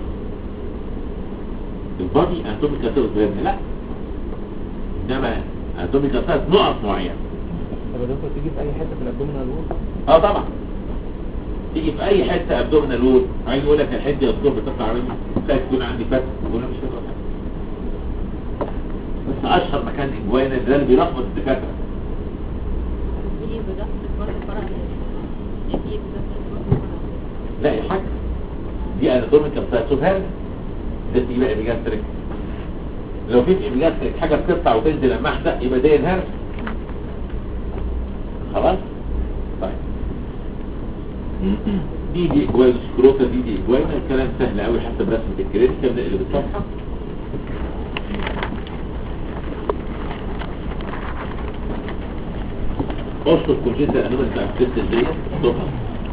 Speaker 2: البادي اناتوميكال سايت اوف هيرنيا لا انما اناتوميكال سايت نقط معينه
Speaker 3: طب يا دكتور تيجي في اي حته في الابدومينال وول
Speaker 2: اه طبعا تيجي في اي حته ابدومينال وول عايز يقول لك الحته الدور بتطلع مني لا تكون عندي فتح وانا مش فاكر حاجه بس اشهر مكان انجوينا ده اللي بيلخبط الدكاتره لا يا حاج دي اناتوميكال سايت اوف هيرنيا ده تيجي بقى بيجاستريك لو في بيجاستريك حاجه بتطلع وتنزل لما احدق يبقى ده ينهار خلاص طيب دي دي اجوال سكروتا دي دي اجوال الكلام سهل قوي حسب رسمه الكريتيكال اللي بالصفحه اشطب كونجنتال انومال بتاع السيستم ديت اشطبها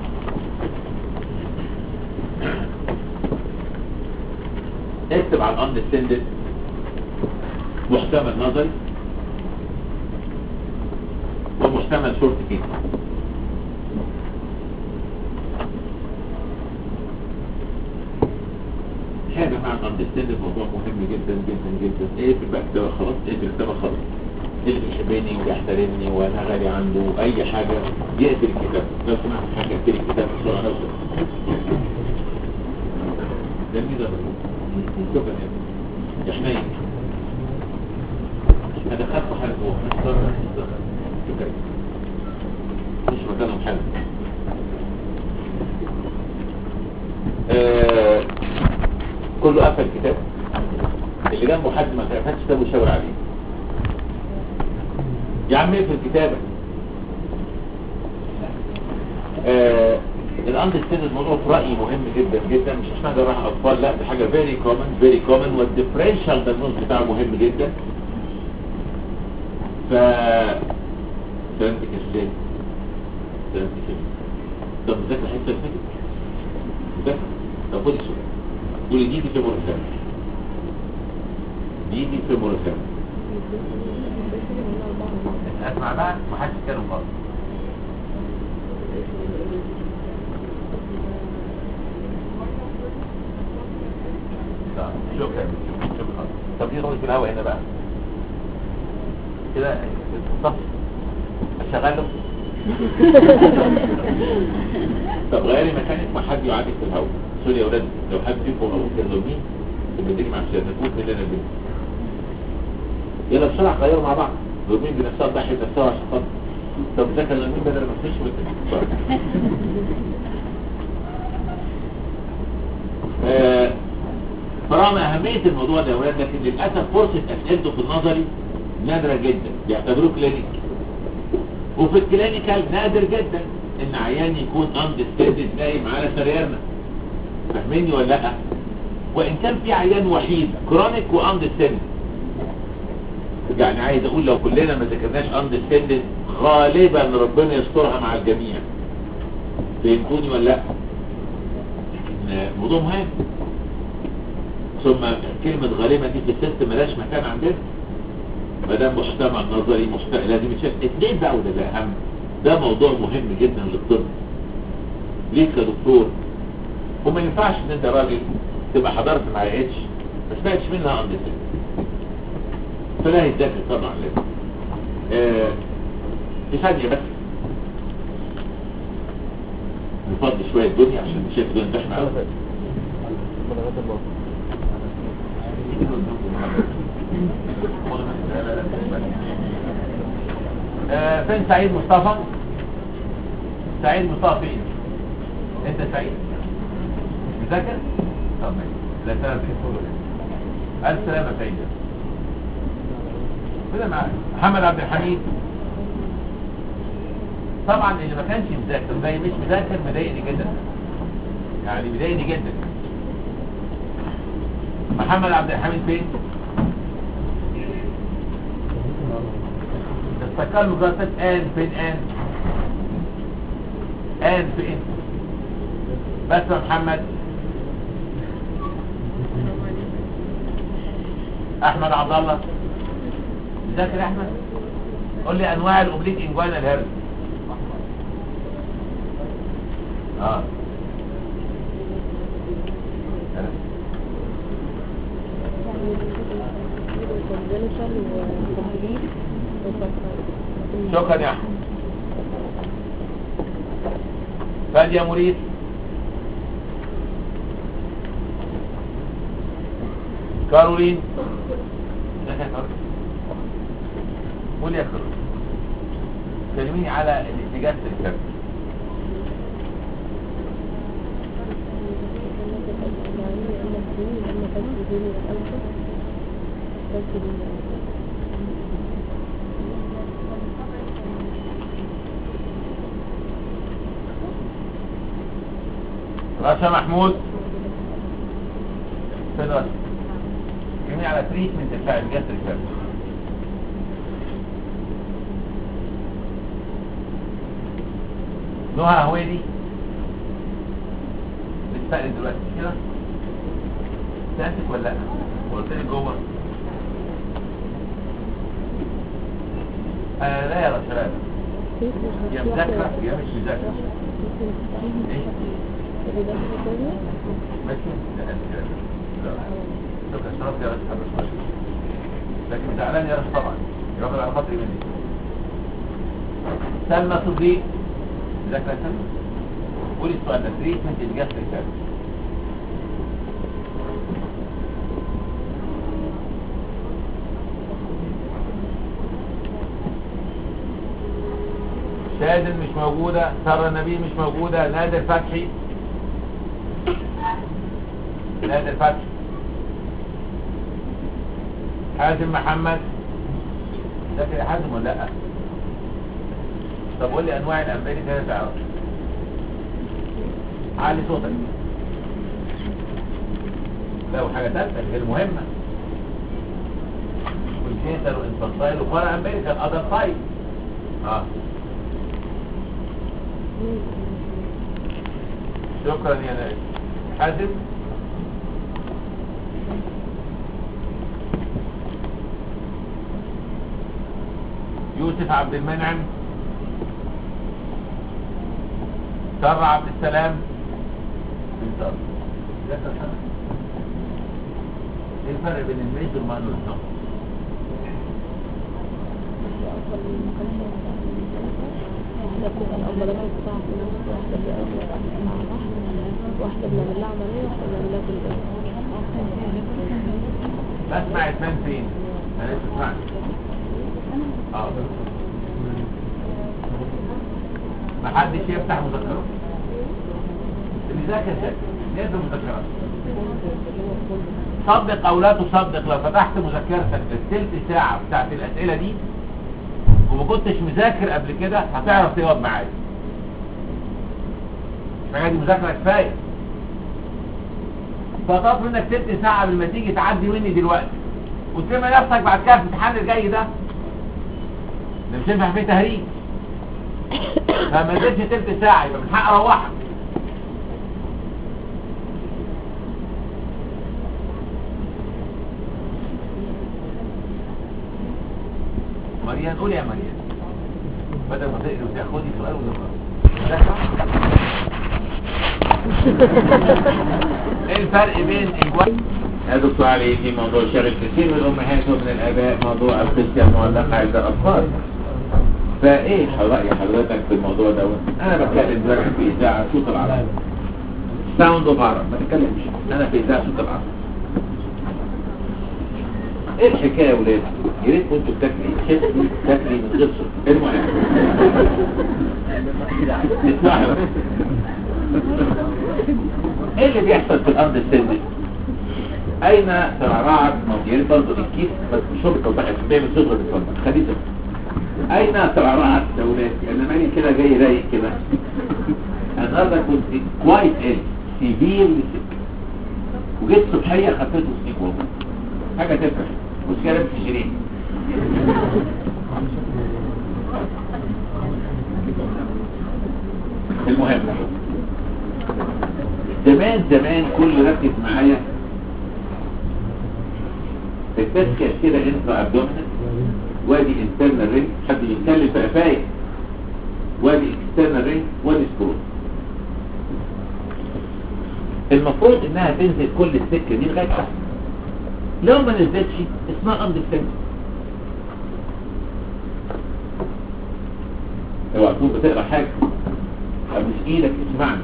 Speaker 2: اكتب على الاندستندد محتمل نظري ومحتمل شورت كيس حاجة مع الاندستندد موضوع مهم جدا جدا جدا ايه في المكتبة خلاص ايه في المكتبة خلاص اللي بيحبني ويحترمني وانا غالي عنده اي حاجة يقفل الكتاب لو سمحت حاجة اقفل الكتاب بسرعة لو سمحت ده مين ده شكرا يا حنين هدخلكم حاجة جوه مستر شكرا مش مكانهم حاجة آه كله قفل الكتاب اللي جنبه حد ما قفلش كتابه يشاور عليه يا عم اقفل كتابك آه الاندرستاند الموضوع في رايي مهم جدا جدا مش عشان جراح اطفال لا دي حاجه فيري كومن فيري كومن والديفرنشال دايجنوز بتاعه مهم جدا ف سلامتك ازاي سلامتك ازاي طب ذاكر الحته اللي فاتت ذاكر طب خد السؤال قولي دي دي في مرسام دي دي في مرسام
Speaker 1: اسمع بقى محدش يتكلم خالص طب، شكرا شكرا طب دي نقول في الهوا هنا بقى كده صف اشغله
Speaker 2: طب غيري مكانك ما حد يعادك في الهواء سوري يا ولاد لو حد فيكم او كلمين تبقى مع الشباب نفوت من لنا البيت يلا بسرعه غيروا مع بعض دورمين بنفسها تضحي بنفسها عشان خاطر طب ذاكر لمين بدل ما تخش وانت آه، فرغم أهمية الموضوع ده يا ولاد لكن للأسف فرصة أسئلته في النظري نادرة جدا بيعتبروه كلينيك وفي الكلينيكال نادر جدا ان عيان يكون اندستندد نايم على سريرنا فاهميني ولا لا وان كان في عيان وحيد كرونيك واندستندد يعني عايز اقول لو كلنا ما ذاكرناش اندستندد غالبا ربنا يسترها مع الجميع فهمتوني ولا لا إن موضوع مهم ثم كلمة غالبا دي في السيستم ملاش مكان عندنا ما دام محتمل نظري محتمل لازم يتشاف اتنين بقى وده الاهم ده موضوع مهم جدا للطب ليك يا دكتور وما ينفعش ان انت راجل تبقى حضرت مع اتش ما سمعتش منها عن دي فلا يتذاكر طبعا لازم آه في ثانية بس نفضي شوية الدنيا عشان نشاف الدنيا تحمل على
Speaker 3: بلغات الله
Speaker 1: آه، فين سعيد مصطفى سعيد مصطفى فين انت سعيد مذاكر طب ماشي لا سلام الف سلامة سعيد كده معاك محمد عبد الحميد طبعا اللي ما كانش مذاكر زي مش مذاكر مضايقني جدا يعني مضايقني جدا محمد عبد الحميد فين افتكر له جلسات ان فين ان ان فين بس يا محمد احمد عبد الله ذاكر يا احمد قول لي انواع الاوبليك انجوانا الهرز اه شكرا يا احمد فادية مريد كارولين ازيك يا كارولين قول يا كارولين كلميني على الاتجاه الكبد رشا محمود فين رشا كلميني على تريتمنت بتاع الجسر الكبد نهى هويدي بتسأل دلوقتي مش كده سألتك ولا لا قلت لك جوه آه لا يا رشا لا يا مذاكرة يا مش مذاكرة ايه ماشي لا لا لا شكرا شرفت يا رشا حضرتك لكن زعلان يا رشا طبعا ياخد على خاطري مني سلمى صديق ذاكرة سلمى قولي السؤال ده تريتمنت الجاستريك كابس
Speaker 2: موجودة سارة نبيل مش موجودة نادر فتحي نادر فتحي حازم محمد ده كده حازم ولا لا طب قول لي انواع الامباري كده تعرف علي صوتك لا وحاجة ثالثة غير مهمة والكيسر والانفانتايل وفرع امريكا الادر سايد اه شكرا يا ناس حازم يوسف عبد المنعم سارة عبد السلام بنت أرض. لا تفهم. ايه الفرق بين الميز والمعنى والنقص
Speaker 4: واحدة بتبقى الأمبلغات بتاعة في نفس واحدة بتبقى مع بعض واحدة بنعمل لها عملية واحدة بنعمل لها بالبيت
Speaker 2: بسمع اتنين فين انا لسه سمعت اه ما حدش يفتح مذكرات اللي ذاكر ذاكر يقدر مذكرات صدق او لا تصدق لو فتحت مذكرتك الثلث ساعة بتاعت الاسئلة دي وما كنتش مذاكر قبل كده هتعرف تجاوب معايا الحاجة دي مذاكرة كفاية فطلب منك ست ساعة قبل ما تيجي تعدي مني دلوقتي وترمي نفسك بعد كده في الامتحان الجاي ده ده مش هينفع فيه تهريج فما اديتش تلت ساعة يبقى من حق اروحك مريان قول يا مريان بدل ما تقري وتاخدي سؤال وتقرا ايه الفرق بين الوقت يا دكتور علي في موضوع شغل كثير من الامهات ومن الاباء موضوع القصه المعلقه عند الاطفال فايه راي حضرتك في الموضوع ده انا بتكلم دلوقتي في اذاعه صوت العرب ساوند اوف عرب ما تتكلمش انا في اذاعه صوت العرب ايه الحكايه يا ولاد يا ريت كنتوا بتاكلي تحسي تاكلي من غير صوت المهم اسمعي بس. ايه اللي بيحصل في الارض السندس اين ترعرعت موجيات برضه الكيس بس مش شرطه وضحك بيعمل صغر بالفضل خليه صغر اين ترعرعت دولات انا مالي كده جاي رايق كده النهارده كنت كويس ال سيفير لسك وجيت صبحيه خفيته سنيك والله حاجه تفرح مشكله في شيرين المهم زمان زمان كل ركز معايا التسكية كده انترا ابدومينال وادي انترنال رينج حد بيتكلم في قفايا وادي اكسترنال رينج وادي سكرول المفروض انها تنزل كل السكة دي لغاية تحت لو ما نزلتش اسمها اند السنة اوعى تكون بتقرا حاجة ابوس ايدك اسمعني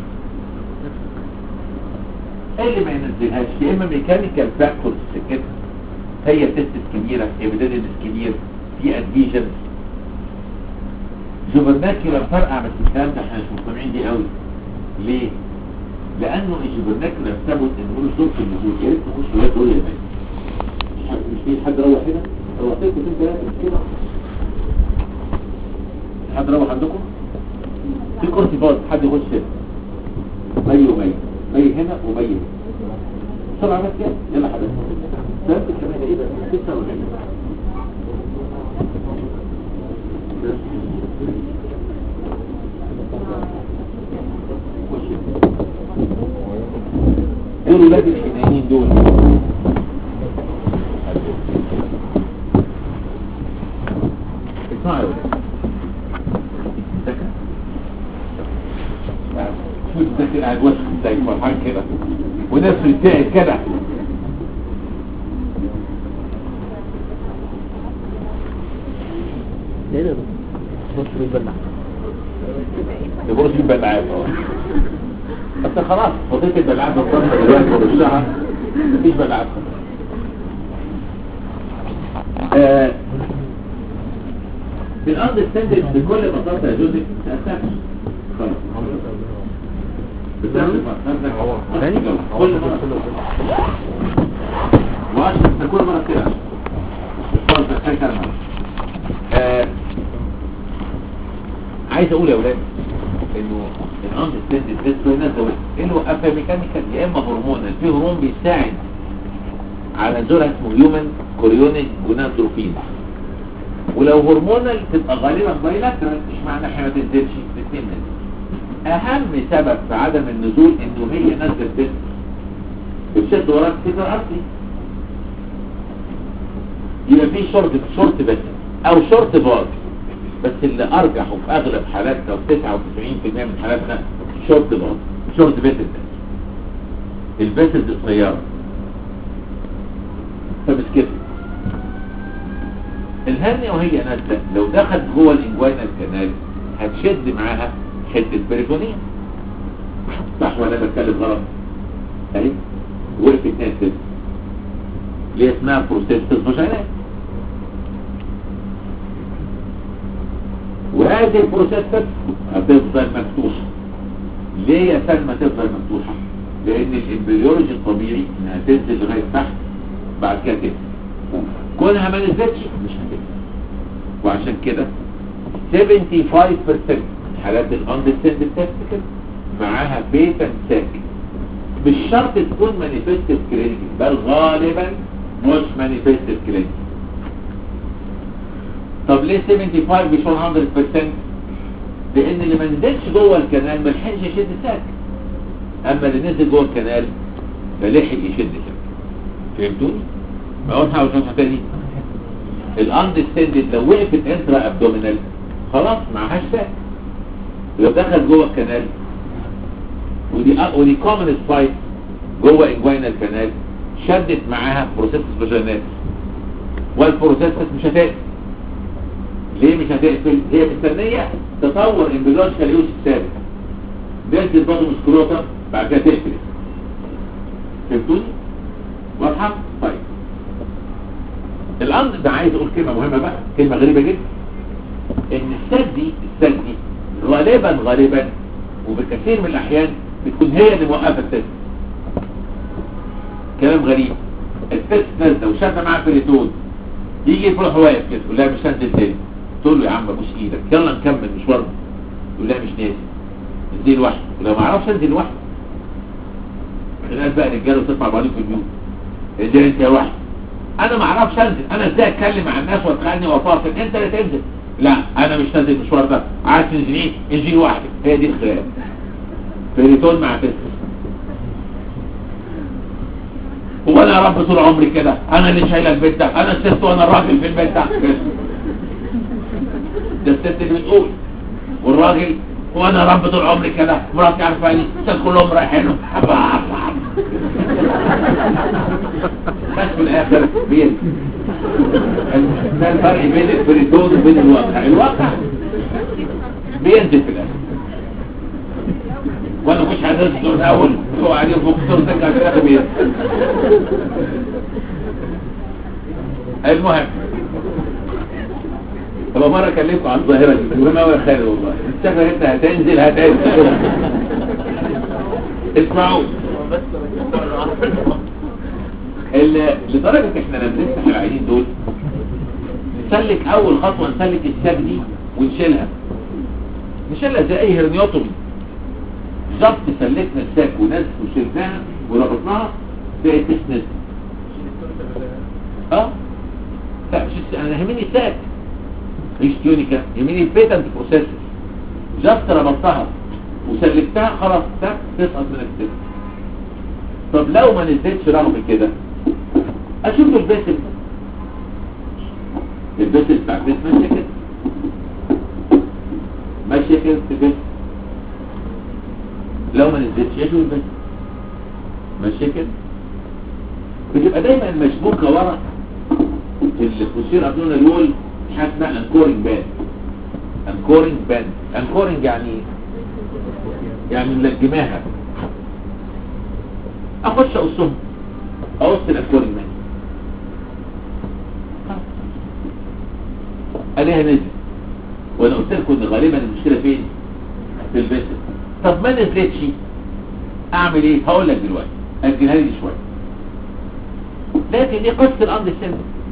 Speaker 2: اللي ما ينزلهاش يا اما ميكانيكال فاكتورز في السكتها هي تستس كبيرة ايبيديدنس كبير في ادفيجنز جوبرناكيولار فرقع بس الكلام ده احنا مش مقتنعين بيه قوي ليه؟ لانه الجوبرناكيولار ثبت ان له صوت في النزول يا ريت تخش ولا تقول يا باشا مش حد- مش في حد روح هنا؟ روحت لكم انتوا ثلاثه مش كده؟ حد روح عندكم؟ في كرسي فاضي حد يخش هنا مي ومي مي هنا ومي هنا بسرعة بس يلا يلا حضرتك ثلاثة كمان ايه بقى ستة ولا ايه خش. ايه الولاد الحنينين دول اسمعوا يا ولاد شوف الذكر قاعد وسخ ازاي فرحان كده ونفسه يتقعد كده
Speaker 3: ايه ده بص بيتبلع
Speaker 2: يبرش البلعات اه بس خلاص فضيت البلعات بالضبط دلوقتي ورشها مفيش بلعات خلاص آه، في الارض ستاندرد بكل بساطه يا جوزيف تأسف خلاص بتعرف
Speaker 3: تاني؟
Speaker 2: كل مرة واشرف انت كل مرة كده خلاص بتحكي كلمة آه، عايز اقول يا اولاد انه الاند ستاندرد تيست هنا ده ايه اللي وقفها ميكانيكال يا اما هرمونال في هرمون بيساعد على نزول اسمه هيومن كوريونيك جوناتروفين ولو هرمونال تبقى غالبا بايلاترال مش معنى احنا ما تنزلش الاثنين نازل اهم سبب في عدم النزول انه هي نازله التست بتشد وراك كده ارضي يبقى في شورت شورت بس او شورت باز بس اللي ارجح وفي اغلب حالاتنا وفي 99% من حالاتنا شورت باز شورت بيسل البيسل القصيره فبسكت الهرنيا وهي نازله لو دخلت جوه الانجوينال كانال هتشد معاها حته بريتونيه صح ولا أنا بتكلم غلط اهي وقفت نازل اللي اسمها بروسيستس فاجينال وهذه البروسيستس هتفضل مفتوحه ليه يا سلمى تفضل مفتوحه لان الامبريولوجي الطبيعي انها تنزل لغايه تحت بعد كده تنزل كونها ما نزلتش مش هتنزل وعشان كده 75% من حالات الاندستند تيست معاها بيتا ساك مش شرط تكون مانيفستد كلينيك بل غالبا مش مانيفستد كلينيك طب ليه 75 مش 100% لان اللي ما نزلش جوه الكنال ما لحقش يشد ساك اما اللي نزل جوه الكنال فلحق يشد ساك فهمتوني؟ ما هو حاول شرحها تاني الاندستندد لو وقفت انترا ابدومينال خلاص معهاش ساك لو دخل جوه الكنال ودي ودي كومن سبايك جوه انجوينال كانال شدت معاها بروسيس فاجينال والبروسيس مش هتقفل ليه مش هتقفل هي مستنيه تطور امبريولوجيكال يوز ثابت بينزل برضه مسكروتا بعد كده تقفل فهمتوني واضحه طيب الامر ده عايز اقول كلمه مهمه بقى كلمه غريبه جدا ان السد دي السد دي غالبا غالبا وبكثير من الاحيان بتكون هي اللي موقفه التست كلام غريب التست نازله وشاده معاه بريتون يجي يروح واقف كده يقول لها مش هنزل تاني تقول له يا عم ابوس ايدك يلا نكمل مشوارنا يقول لها مش نازل انزلي لوحدك ولو ما اعرفش انزل لوحدي الناس بقى رجاله وتطلع بعضهم في البيوت انزل انت يا واحد انا ما اعرفش انزل انا ازاي اتكلم مع الناس واتخانق وافاصل انت اللي تنزل لا انا مش نازل المشوار ده عايز تنزليه انزلي لوحدك هي دي الخيال بريتون مع تست هو انا يا رب طول عمري كده انا اللي شايله البيت ده انا الست وانا الراجل في البيت ده كده. ده الست اللي بتقول والراجل وانا يا رب طول عمري كده مراتي عارفاني الست كلهم رايحين بس في الاخر بين ده الفرق بين البريتون وبين الواقع الواقع بينزل في الاخر وانا مش هنزل الاول هو عليه فوق صورتك عشان اخد بينزل المهم طب مرة كلمكم عن الظاهرة دي مهمة أوي يا خالد والله الشكل انت هتنزل هتنزل اسمعوا ال- لدرجة احنا لما نفتح العينين دول نسلك اول خطوة نسلك الساك دي ونشيلها نشيلها زي اي هرنيوتومي بالظبط سلكنا الساك ونزل وشلناها وربطناها بقت تسند اه لا مش الس- انا يهمني الساك مش تيونيكا يهمني البيتنت بروسيس جاست ربطتها وسلكتها خلاص تك تسقط من السلك طب لو ما نزلتش رغم كده اشوف الباسل الباسل بتاع البيت ماشيه كده ماشيه كده في البيت لو ما نزلتش اشوف الباسل ماشيه كده بتبقى دايما مشبوكه ورا البوستير ابنون اليول حاجه اسمها انكورنج باند انكورنج باند انكورنج يعني ايه؟ يعني ملجماها اخش اقصهم اقص الانكورنج باند عليها نزل وانا قلت لكم ان غالبا المشكله فين في الفيسل طب ما نزلتش اعمل ايه هقول لك دلوقتي اجلها لي شويه لكن دي قصه الاند سيل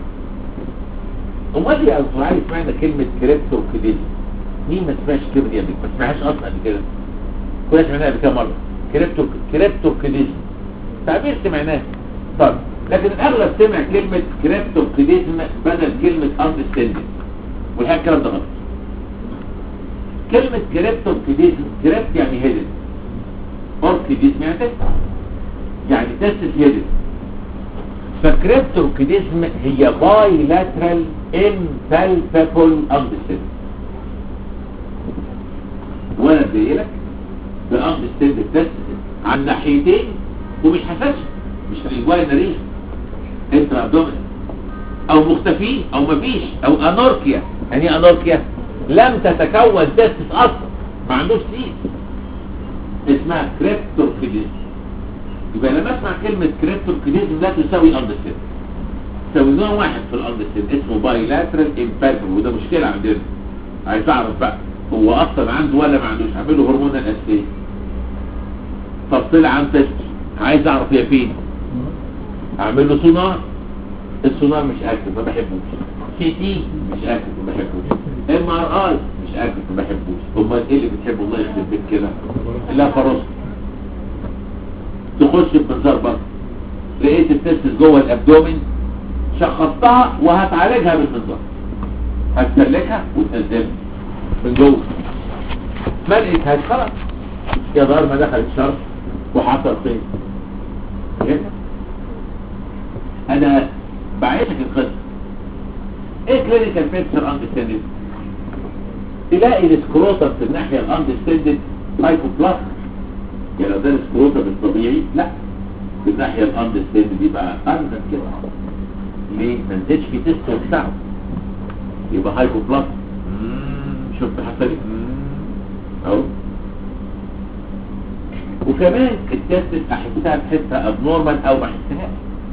Speaker 2: امال يا دكتور علي سمعنا كلمه كريبتو كريديزم مين ما سمعش الكلمه دي قبل كده؟ ما سمعهاش اصلا قبل كده كنا سمعناها قبل كده مره كريبتو كريبتو كريديزم تعبير سمعناه طب لكن الاغلب سمع كلمه كريبتو كريديزم بدل كلمه اندرستاندينج والحقيقه الكلام ده غلط كلمه كريبتو كريديزم كريبت يعني هيدن اوركيديزم يعني تسع يعني تسس هيدن فكريبتوكيديزم هي بايلاترال امبالبابل اندستند وانا ادي لك بالاندستند تست عن ناحيتين ومش حساسه مش الجوال ناريش انترا ابدومين او مختفين او مفيش او انوركيا يعني ايه انوركيا لم تتكون تستس اصلا ما عندوش سيس اسمها كريبتوكيديزم يبقى لما اسمع كلمة كريبتوكيديزم لا تساوي اندستند تساوي نوع واحد في الاندستند اسمه بايلاترال امبالبل وده مشكلة عندنا عايز تعرف بقى هو اصلا عنده ولا ما عندوش عامل له هرمون الاساسي طب طلع عن تست عايز اعرف هي فين اعمل له سونار السونار مش اكتف ما بحبوش سي تي مش اكتف ما بحبوش ام ار اي مش اكتف ما بحبوش امال ايه اللي بتحبه الله يخرب بيك كده لا فروس تخش بمنظار بطن لقيت التستس جوه الابدومين شخصتها وهتعالجها بالمنظار هتسلكها وتنزلها من جوه ما لقيتهاش خلاص يا دار ما دخل الشرط وحصل خير فهمت؟ انا بعيشك القصه ايه كلينيكال بيكتشر اندستندد تلاقي السكروتر في الناحيه الاندستندد هايبوبلاست يعني لو ده السكروتر الطبيعي لا في الناحيه الاندستندد يبقى اندر كده ليه ما نزلش في تيست بتاعه يبقى هايبوبلاست شفت حصل ايه اهو وكمان التست احسها بحسها ابنورمال او ما احسهاش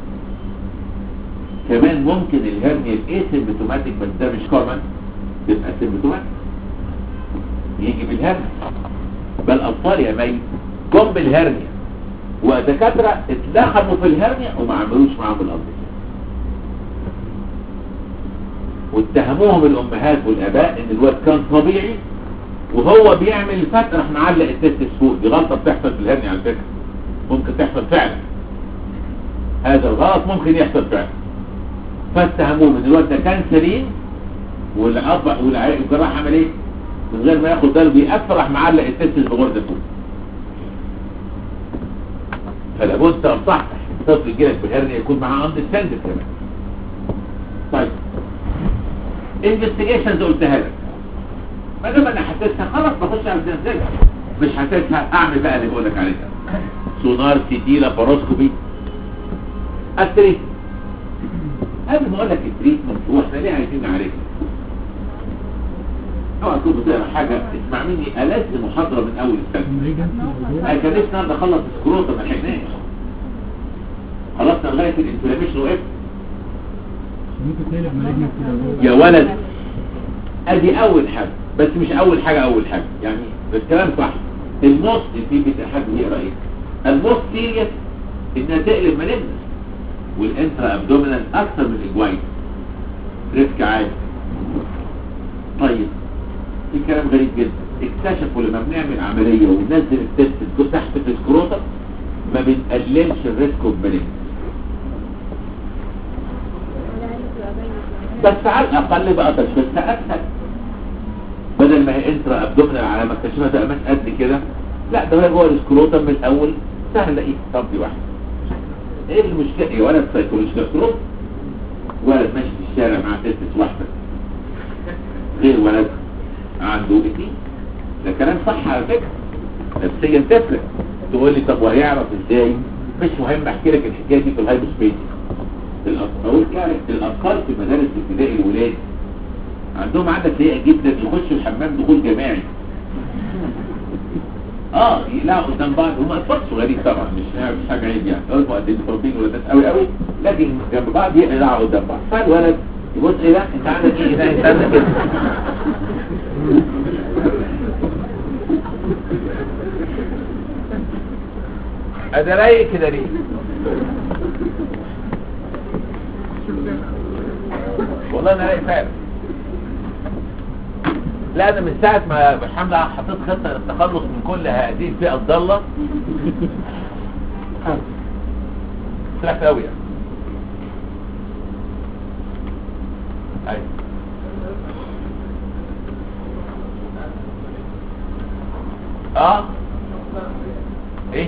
Speaker 2: كمان ممكن الهرنيا الاسيمبتوماتيك بس ده مش كومن تبقى سيمبتوماتيك يجي بالهرنيا بل اطفال يا مي جم بالهرنيا ودكاتره اتلخموا في الهرنيا وما عملوش معاهم الامر واتهموهم الامهات والاباء ان الواد كان طبيعي وهو بيعمل الفتح راح معلق التست فوق دي غلطه بتحصل في الهرنيا على فكره ممكن تحصل فعلا هذا الغلط ممكن يحصل فعلا فاتهموه ان الواد ده كان سليم والاب والجراح عمل ايه من غير ما ياخد باله بيقفل راح معلق التستس بغرزه فوق فلابد انصحك الطفل يجيلك بالهرنيا يكون معاه اند ستاندر كمان طيب انفستيجيشنز قلتها لك ما دام انا حسيتها خلاص بخش على الزنزانه مش حسيتها اعمل بقى اللي بقول لك عليه ده سونار سي تي لاباروسكوبي التريت قبل ما اقول لك التريتمنت هو احنا ليه عايزين نعالجها اوعى تكون بتقرا حاجه اسمع مني ألذ محاضره من اول السنه انا كان نفسي النهارده اخلص سكروتا ما لحقناش خلصنا لغايه الانفلاميشن وقفت يا ولد ادي اول حاجه بس مش اول حاجه اول حاجه يعني الكلام صح الموست في بتاع حد يقرا ايه الموست سيريس انها تقلب مالجنس والانترا ابدومينال اكثر من الاجواين ريسك عالي طيب في كلام غريب جدا اكتشفوا لما بنعمل عمليه وننزل التست تحت في السكروتا ما بنقللش الريسك اوف مالجنس بس على الاقل بقى تشخيصها اسهل بدل ما هي انترا ابدومينال على ما اكتشفها تقامات قد كده لا ده هي جوه السكروتا من الاول سهل ايه طب دي واحده ايه المشكله يا ولد سايكولوجيكال كروت ولد ماشي في الشارع مع تستس واحده غير ولد عنده اتنين ده كلام صح على فكره نفسيا تفرق تقول لي طب وهيعرف ازاي مش مهم احكي لك الحكايه دي في الهايبوسبيس اقول كده الاطفال في مدارس ابتدائي الولاد عندهم عاده سيئه جدا يخشوا الحمام دخول جماعي اه يلاقوا قدام بعض هم اطفال صغيرين طبعا مش مش حاجه عيب يعني اول مؤدين متربين ولادات قوي قوي لكن جنب بعض يقلعوا قدام بعض فالولد بص ايه ده انت عندك ايه ده انت عندك كده
Speaker 1: انا رايق كده ليه والله انا رايق فعلا لا انا من ساعه ما الحمد لله حطيت خطه للتخلص من كل هذه الفئه الضاله طلعت قوي يعني ايوه اه ايه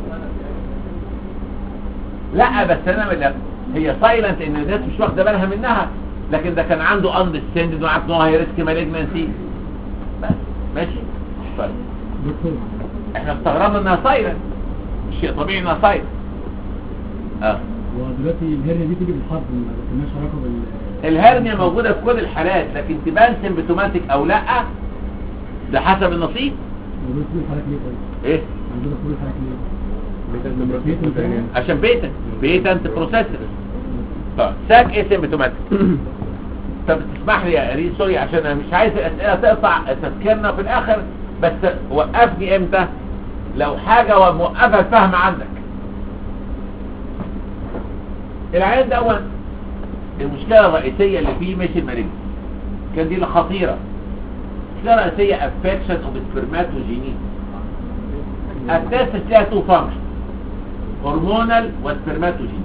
Speaker 1: لا بس انا من هي سايلنت ان الناس مش واخده بالها منها لكن ده كان عنده اندستاند وعارف ان هو هيرسك مالجنسي بس ماشي طيب
Speaker 3: دكتور
Speaker 1: احنا استغربنا انها سايلنت مش شيء طبيعي انها سايلنت اه
Speaker 3: ودلوقتي الهرنيا دي تيجي بالحظ ما لهاش علاقه بال
Speaker 1: الهرنيا موجوده في كل الحالات لكن تبان سيمبتوماتيك او لا ده حسب النصيب
Speaker 3: موجوده في كل الحالات ليه طيب؟
Speaker 1: ايه
Speaker 3: موجوده في كل الحالات ليه؟ بيتن
Speaker 1: عشان بيتن بيتن بروسيسور طيب ساك ايه سيمبتوماتيك طب تسمح لي يا ري سوري عشان انا مش عايز الاسئله تقطع تفكيرنا في الاخر بس وقفني امتى لو حاجه وموقفه الفهم عندك العيان دوت المشكله الرئيسيه اللي فيه مش المريض كان دي الخطيره المشكله الرئيسيه افكشن اوف سبرماتوجينيز التاسس لها تو فانكشن هرمونال وسبرماتوجينيز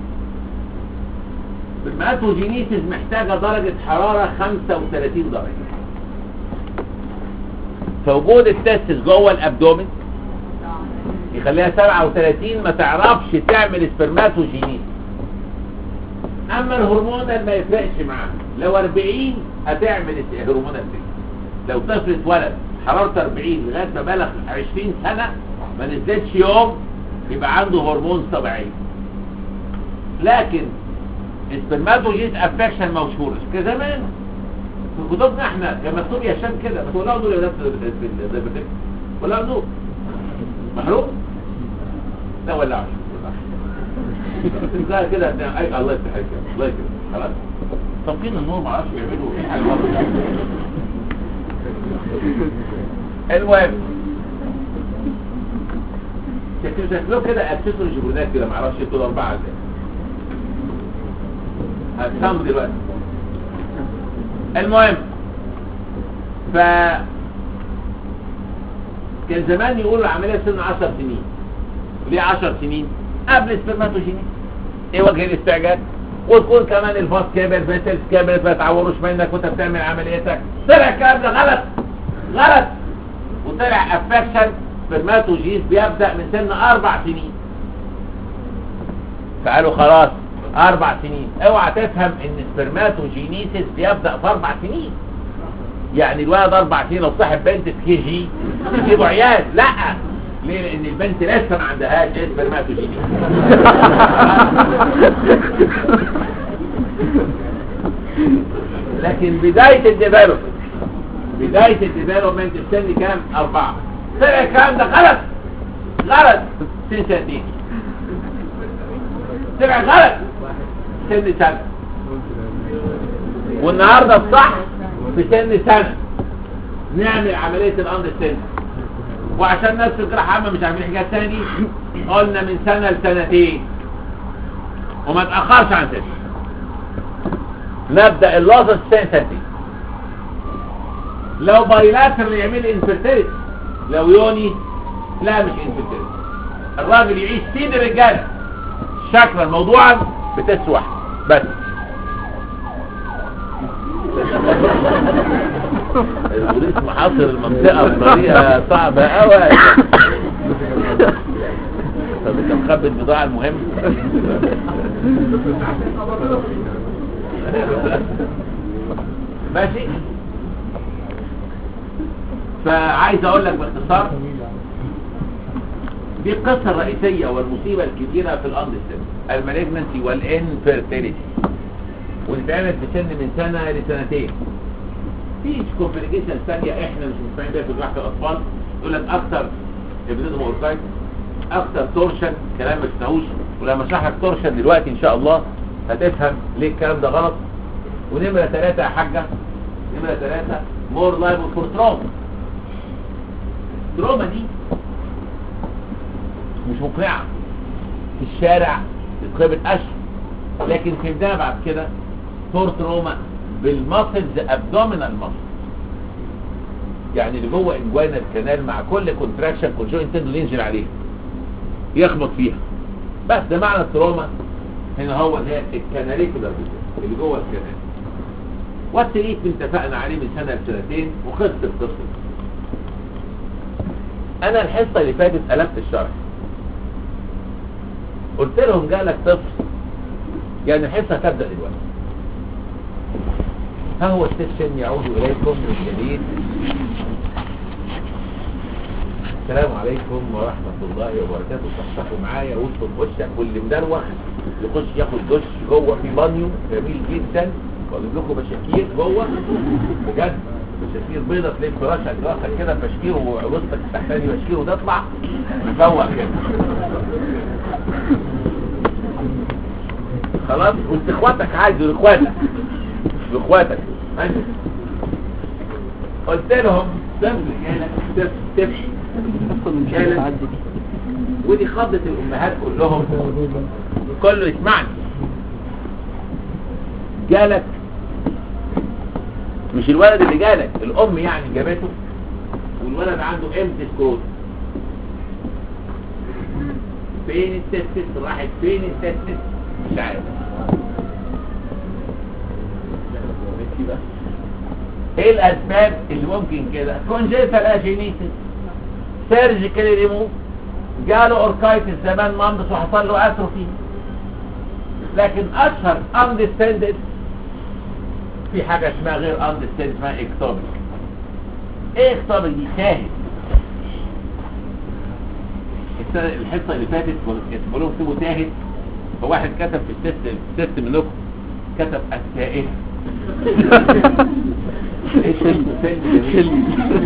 Speaker 1: السبرماتوجينيسيس محتاجة درجة حرارة 35 درجة فوجود التستس جوه الابدومين يخليها 37 ما تعرفش تعمل سبرماتوجينيس اما الهرمونال ما يفرقش معاها لو 40 هتعمل هرمونال دي لو طفل اتولد حرارته 40 لغايه ما بلغ 20 سنه ما نزلتش يوم يبقى عنده هرمون طبيعي لكن السبرماتوجيت افكشن مشهور كزمان في كتبنا احنا كان مكتوب يا شام كده بس ولا دول يا ولاد في الدبتك ولا دول محروق لا ولا عشر لا كده اي الله يفتح عليك الله يكرمك خلاص طفين النور ما اعرفش بيعملوا ايه حاجه غلط المهم شكله شكله كده اكسسوري جبرونات كده ما اعرفش دول اربعه ازاي هتفهموا دلوقتي المهم ف كان زمان يقولوا العمليه سن 10 سنين ليه 10 سنين قبل السبرماتوجينيس ايه وجه الاستعجال وتكون كمان الفاس كبر فيتلز كبرت ما تعوروش منك وانت بتعمل عمليتك طلع الكلام ده غلط غلط وطلع افكشن سبرماتوجينيس بيبدا من سن اربع سنين فقالوا خلاص اربع سنين اوعى تفهم ان سبرماتوجينيسيس بيبدا في اربع سنين يعني الولد اربع سنين لو صاحب بنت في كي جي يجيبوا عيال لا ليه لان البنت لسه ما عندهاش سبرماتوجينيسيس لكن بدايه الديفلوبمنت بدايه الديفلوبمنت في سن كام اربعه طلع الكلام ده غلط غلط سن سنتين طلع غلط سن سنة والنهاردة الصح في سن سنة نعمل عملية الاندستند وعشان ناس في الجراحة عامة مش عارفين حاجات تاني قلنا من سنة لسنتين وما تأخرش عن سنة نبدأ اللازم سنة سنتين لو بايلاتر يعمل انفرتيلتي لو يوني لا مش انفرتيلتي الراجل يعيش سين الرجاله شكلا موضوعا بتسوح بس البوليس محاصر المنطقة بطريقة صعبة قوي طب انت مخبي البضاعة المهمة ماشي فعايز اقول لك باختصار دي القصة الرئيسية والمصيبة الكبيرة في الاندستن المالجنسي والانفيرتيليتي وتتعمل في سن من سنة لسنتين في كومبليكيشن ثانية احنا مش مستعين بيها في جراحة الاطفال يقول لك اكتر ابنهم اوركايت اكتر تورشن كلام ما تسمعوش ولما اشرح لك تورشن دلوقتي ان شاء الله هتفهم ليه الكلام ده غلط ونمرة ثلاثة يا حاجة نمرة ثلاثة مور لايبل فور تروما تروما دي مش مقنعة في الشارع بقيمة أشهر لكن فهمناها بعد كده فور تروما بالماسلز ابدومينال ماسل يعني اللي جوه انجوانا الكنال مع كل كونتراكشن كونجوين تندون ينزل عليها يخبط فيها بس ده معنى التروما هنا هو ده الكناليكولار اللي جوه الكنال والتريتمنت اتفقنا عليه من سنه لسنتين وخلص القصه انا الحصه اللي فاتت قلبت الشرح قلت لهم جالك طفل يعني الحصه هتبدا دلوقتي ها هو السيشن يعود اليكم من جديد السلام عليكم ورحمة الله وبركاته صحصحوا معايا وسط وشك واللي مدروخ يخش ياخد دش جوه في بانيو جميل جدا واجيب لكم بشاكير جوه بجد بشاكير بيضة تلاقي فراشك راسك كده بشكير ووسطك التحتاني بشكير وتطلع مفوق كده خلاص قلت اخواتك عايز اخواتك لاخواتك ماشي قلت لهم طفل جالك طفل طفل جالك ودي خضت الامهات كلهم كله يسمعني جالك مش الولد اللي جالك الام يعني جابته والولد عنده امتى سكروت فين التستس راحت فين التستس مش عارف ايه الاسباب اللي ممكن كده كونجيتال اجينيتس سيرجيكال ريموف جاله اوركايتس زمان مامبس وحصل له اتروفي لكن اشهر اندستندد في حاجه اسمها غير اندستندد اسمها اكتوبيك ايه اكتوبيك دي شاهد السنه الحصه اللي فاتت كانوا كتبوا تاهت فواحد كتب في التست التست منكم كتب التائه ايه فيلم فيلم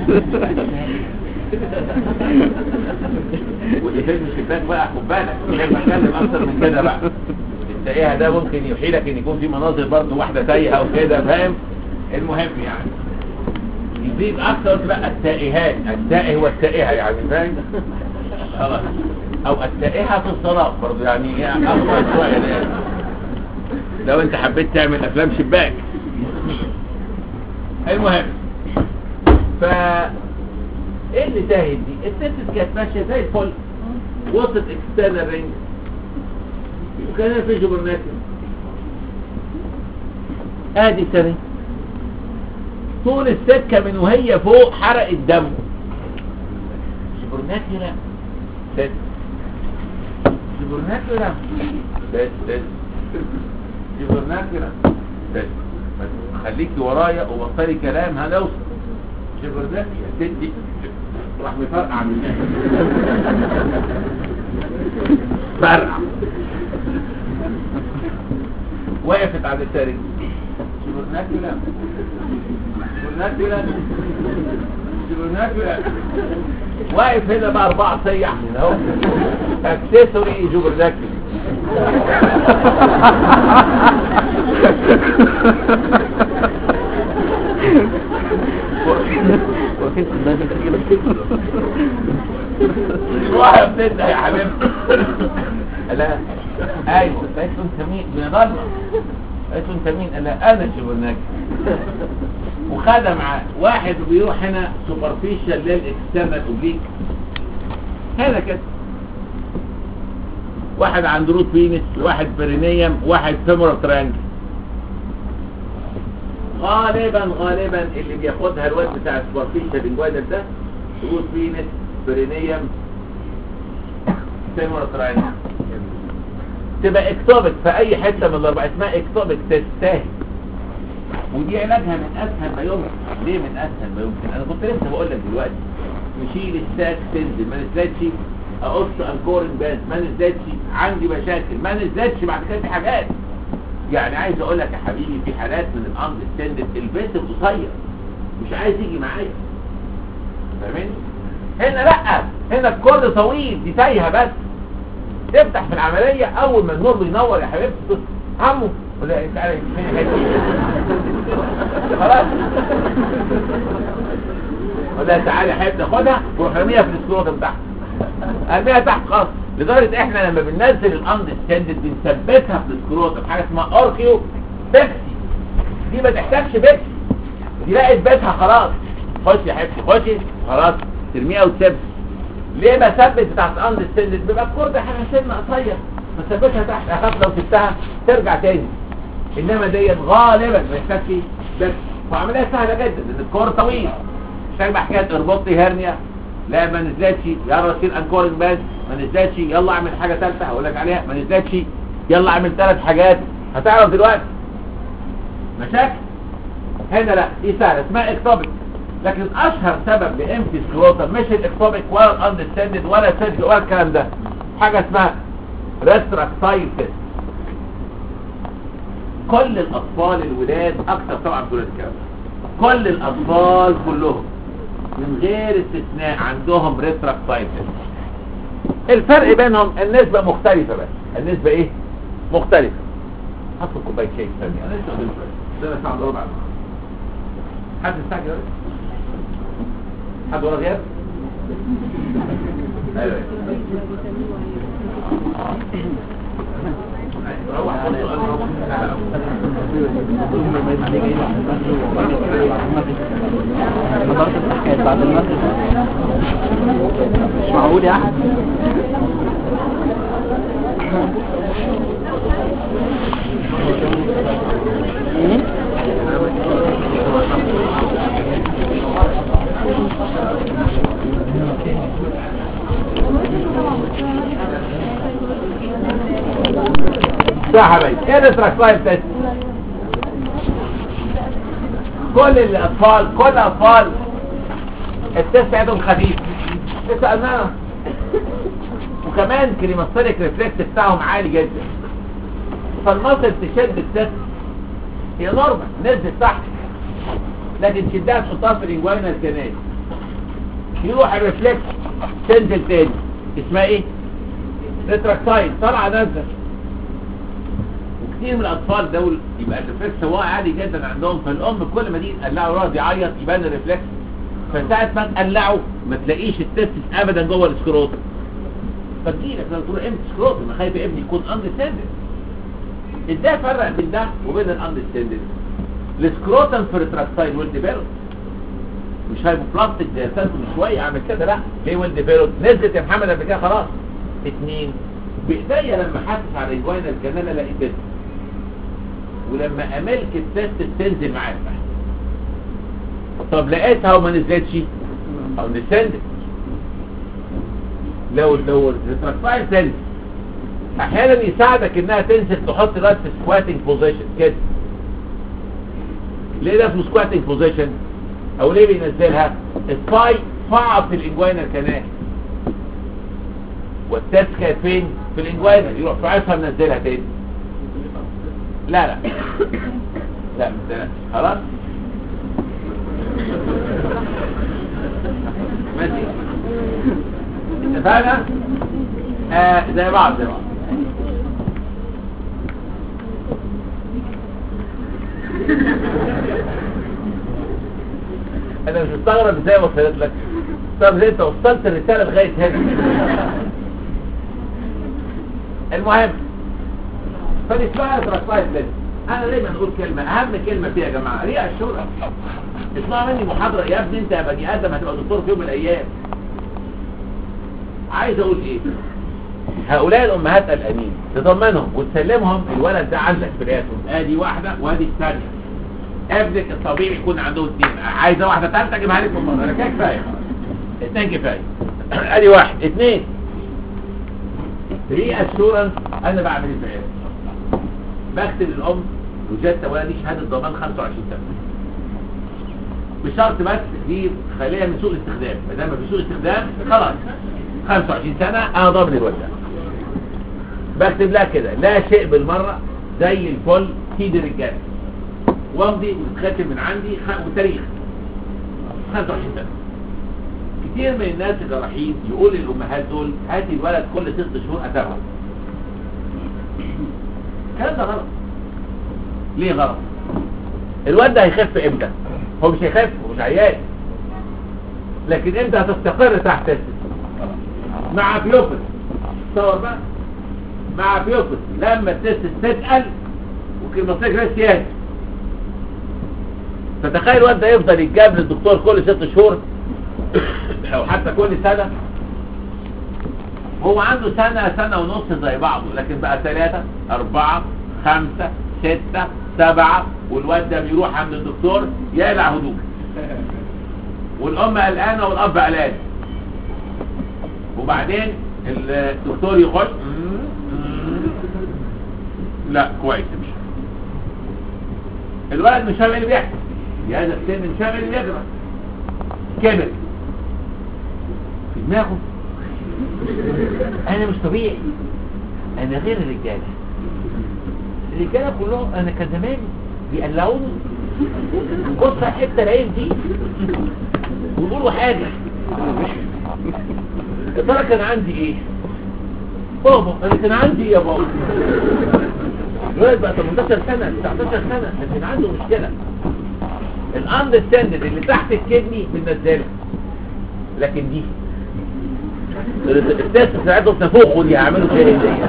Speaker 1: واللي فيلم الشباك بقى خد بالك لما اتكلم اكتر من كده بقى التائهه ده ممكن يحيلك ان يكون في مناظر برضه واحده تايهه وكده فاهم المهم يعني يزيد اكتر بقى التائهات التائه والتائهه يعني فاهم خلاص او التائهه في الصلاه برضه يعني هي اكتر شويه يعني لو انت حبيت تعمل افلام شباك المهم ف ايه اللي تاهت دي الست كانت ماشيه زي الفل وسط اكسترنال رينج وكان في جبرناتي ادي سنه طول السكه من وهي فوق حرق الدم جبرناتي لا بس جبرناتي لا بس بس جبرناتي لا بس خليكي ورايا وبطلي كلام هنوصل جبرناتي يا ستي راح مفرقع من فرقع وقفت على التاريخ جبرناتي لا جبرناتي لا جبرناتي لا واقف هنا بقى اربعة سيح هنا اهو اكسسوري جبرناتي
Speaker 5: وكيف النادي
Speaker 1: روح بتبدا يا حبيبتي لا ايوه قالت له انت مين من ضلمه قالت له انت مين قال لها انا شبرناك وخدها معاه واحد بيروح هنا سوبرفيشال للاكسترنال اوبليك هنا كده واحد عنده روت بينس واحد برينيوم واحد فيمورال ترانجل غالبا غالبا اللي بياخدها الواد بتاع السوبرفيشال انجويدال ده روت بينس برينيوم فيمورال ترانجل تبقى اكتوبك في اي حته من الاربعه اسمها اكتوبك تستاهل ودي علاجها من اسهل ما يمكن ليه من اسهل ما يمكن انا كنت لسه بقول لك دلوقتي نشيل الساك تنزل ما نزلتش اقص انكورن باس ما نزلتش عندي مشاكل ما نزلتش بعد كده في حاجات يعني عايز اقول لك يا حبيبي في حالات من الامر ستاندد البيت قصير مش عايز يجي معايا فاهمين هنا لا هنا الكل طويل دي تايهه بس تفتح في العمليه اول ما النور بينور يا حبيبتي عمو ولا انت عارف فين الحته خلاص ولا تعالى يا حبيبي خدها وروح رميها في السكروتم تحت ارميها تحت خلاص لدرجه احنا لما بننزل الاند ستاندد بنثبتها في السكروتم حاجه اسمها اوركيو بيبسي دي ما تحتاجش بيبسي دي لقت بيتها خلاص خش يا حبيبتي خشي خلاص ترميها وتسيبها ليه بثبت بتاعت الاند ستاندد بيبقى الكورد حاجه سن قصير بثبتها تحت اخاف لو سبتها ترجع تاني انما ديت غالبا ما يحتاجش بس وعمليه سهله جدا لان الكور طويل مش هيبقى حكايه اربطي هرنيا لا ما نزلتش يلا شيل انكورنج بس ما نزلتش يلا اعمل حاجه ثالثه هقول لك عليها ما نزلتش يلا اعمل ثلاث حاجات هتعرف دلوقتي مشاكل هنا لا دي سهله اسمها اكتوبيك لكن اشهر سبب لامتي سكروتر مش الاكتوبيك ولا الاندستاندد ولا السيرج ولا الكلام ده حاجه اسمها ريستراكتايل تيست كل الاطفال الولاد اكثر طبعا دول الكلام كل الاطفال كلهم من غير استثناء عندهم ريتراكتايل الفرق بينهم النسبة مختلفة بس النسبة ايه مختلفة حطوا كوباية شاي ثانية انا لسه قدام شوية ده ساعة ربع حد استعجل ولا حد ورا غياب ايوه روح
Speaker 5: حضرت الحكاية بعد المغرب مش معقول يا أحمد
Speaker 1: يا حبايبي ايه الريتراكتايل تيست كل الاطفال كل الاطفال التست عندهم خفيف سألنانا وكمان كريماستريك ريفلكس بتاعهم عالي جدا فالمصل تشد التست هي نورمال نزل تحت لكن شدها تحطها في الانجوينال كانال يروح الريفلكس تنزل تاني اسمها ايه؟ ريتراكتايل طالعه نازله وكتير من الاطفال دول يبقى الريفلكس هو عالي جدا عندهم فالام كل ما دي تقلعه راضي يعيط يبان الريفلكس فساعة ما تقلعه ما تلاقيش التستس ابدا جوه السكروتم فتجيلك لو تقول امتى سكروتم انا خايف ابني يكون اندستاندد ازاي افرق بين ده وبين الاندستاندد السكروتم في الريتراكتايل ويل ديفلوب مش هايبوبلاستيك زي اساسه من شويه اعمل كده لا ليه ويل ديفلوب نزلت يا محمد قبل كده خلاص اتنين بايديا لما حاسس على الجوينه الكنانه الاقي تست ولما املك التست تنزل معايا تحت طب لقيتها وما نزلتش او نسندت لو لو الريتراكتايل تنزل احيانا يساعدك انها تنزل تحط راس في سكواتنج بوزيشن كده ليه ده اسمه سكواتنج بوزيشن او ليه بينزلها الفاي فقع في الانجوينال كانال والتست كانت فين في الانجوينال يروح فاعصها منزلها تاني لا لا لا مش خلاص ماشي اتفقنا آه زي بعض زي بعض انا مش مستغرب ازاي وصلت لك طب ازاي انت وصلت الرساله لغايه هنا المهم فدي اسمها تراكتايل ليست انا دايما اقول كلمه اهم كلمه فيها يا جماعه ريع الشهره اسمع مني محاضره يا ابني انت يا بني ادم هتبقى دكتور في يوم من الايام عايز اقول ايه هؤلاء الامهات قلقانين تطمنهم وتسلمهم الولد ده عندك في رئاسهم ادي واحده وادي الثانيه ابنك الطبيعي يكون عنده اثنين عايزه واحده ثالثه اجيبها لك من انا كده كفايه اثنين كفايه ادي واحد اثنين ري اشورنس انا بعمل ايه في عيالي بكتب الام وجدت ولدي شهاده ضمان 25 سنه بشرط بس دي خليها من سوء الاستخدام ما دام في سوء استخدام خلاص 25 سنه انا ضامن الولد بكتب لها كده لا شيء بالمره زي الفل سيد الرجاله وامضي وتتختم من عندي خ... وتاريخ 25 سنه كتير من الناس الجراحين يقول للامهات دول هاتي الولد كل ست شهور اتابعه الكلام ده غلط ليه غلط الواد ده هيخف امتى هو مش هيخف هو مش عيان لكن امتى هتستقر تحت السن مع بيوبس تصور بقى مع بيوبس لما التستس تتقل وكيموثيك ريس يهدى فتخيل الواد ده يفضل يتجاب للدكتور كل ست شهور او حتى كل سنة هو عنده سنة سنة ونص زي بعضه لكن بقى ثلاثة أربعة خمسة ستة سبعة والواد ده بيروح عند الدكتور يقلع هدوء والأم قلقانة والأب قلقان وبعدين الدكتور يخش لا كويس مش الولد مش فاهم ايه اللي بيحصل يا هذا السن مش فاهم ايه اللي بيجرى كبر في دماغه انا مش طبيعي انا غير الرجاله الرجاله كلهم انا كان زمان بيقلعوني بص على الحته العين دي ويقولوا حاجه يا ترى كان عندي ايه بابا انا كان عندي ايه يا بابا الولد بقى 18 سنه 19 سنه لكن عنده مشكله الاندرستاندد اللي تحت الكدني بالنزاله لكن دي التست بتاعتهم نفوخه دي هعملوا فيها ايه دي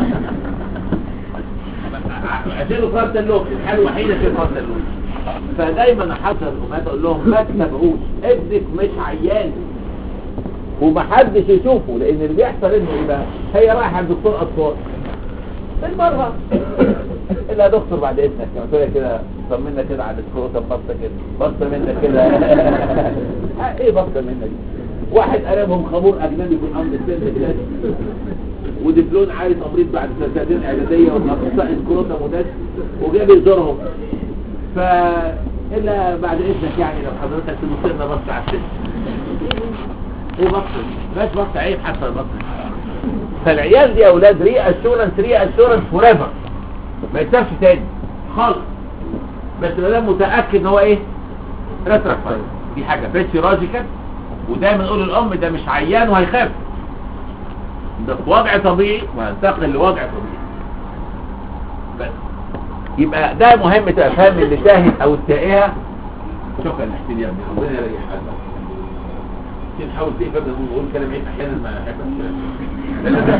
Speaker 1: عشان فرد اللوم الحاله الوحيده في فرد اللوم فدايما احذر الامهات اقول لهم ما تتابعوش ابنك مش عيان ومحدش يشوفه لان اللي بيحصل انه ايه بقى هي رايحه عند دكتور اطفال بالمره الا يا دكتور بعد اذنك قلت لها كده طمنا كده على السكروتم بصه كده بصه منك كده ايه بصه منك دي واحد قريبهم خمور اجنبي في الامر السن كده ودبلون عايز تمريض بعد سنتين اعداديه واخصائي سكروتم وداش وجاب يزورهم ف الا بعد اذنك يعني لو حضرتك تبص لنا بص على السن ايه بص مش بص عيب حتى البص فالعيال دي يا اولاد ري اشورنس ري اشورنس فور ايفر ما يتسابش تاني خالص بس ما دام متاكد ان هو ايه ريتراكتايل دي حاجه فيسيولوجيكال ودايما نقول للام ده مش عيان وهيخاف ده في وضع طبيعي وهنتقل لوضع طبيعي بس يبقى ده مهم تبقى فاهم اللي شاهد او التائهه شكرا لحسين يا ابني ربنا يريح قلبك عشان نحاول تقفل نقول كلام عيب احيانا ما احبش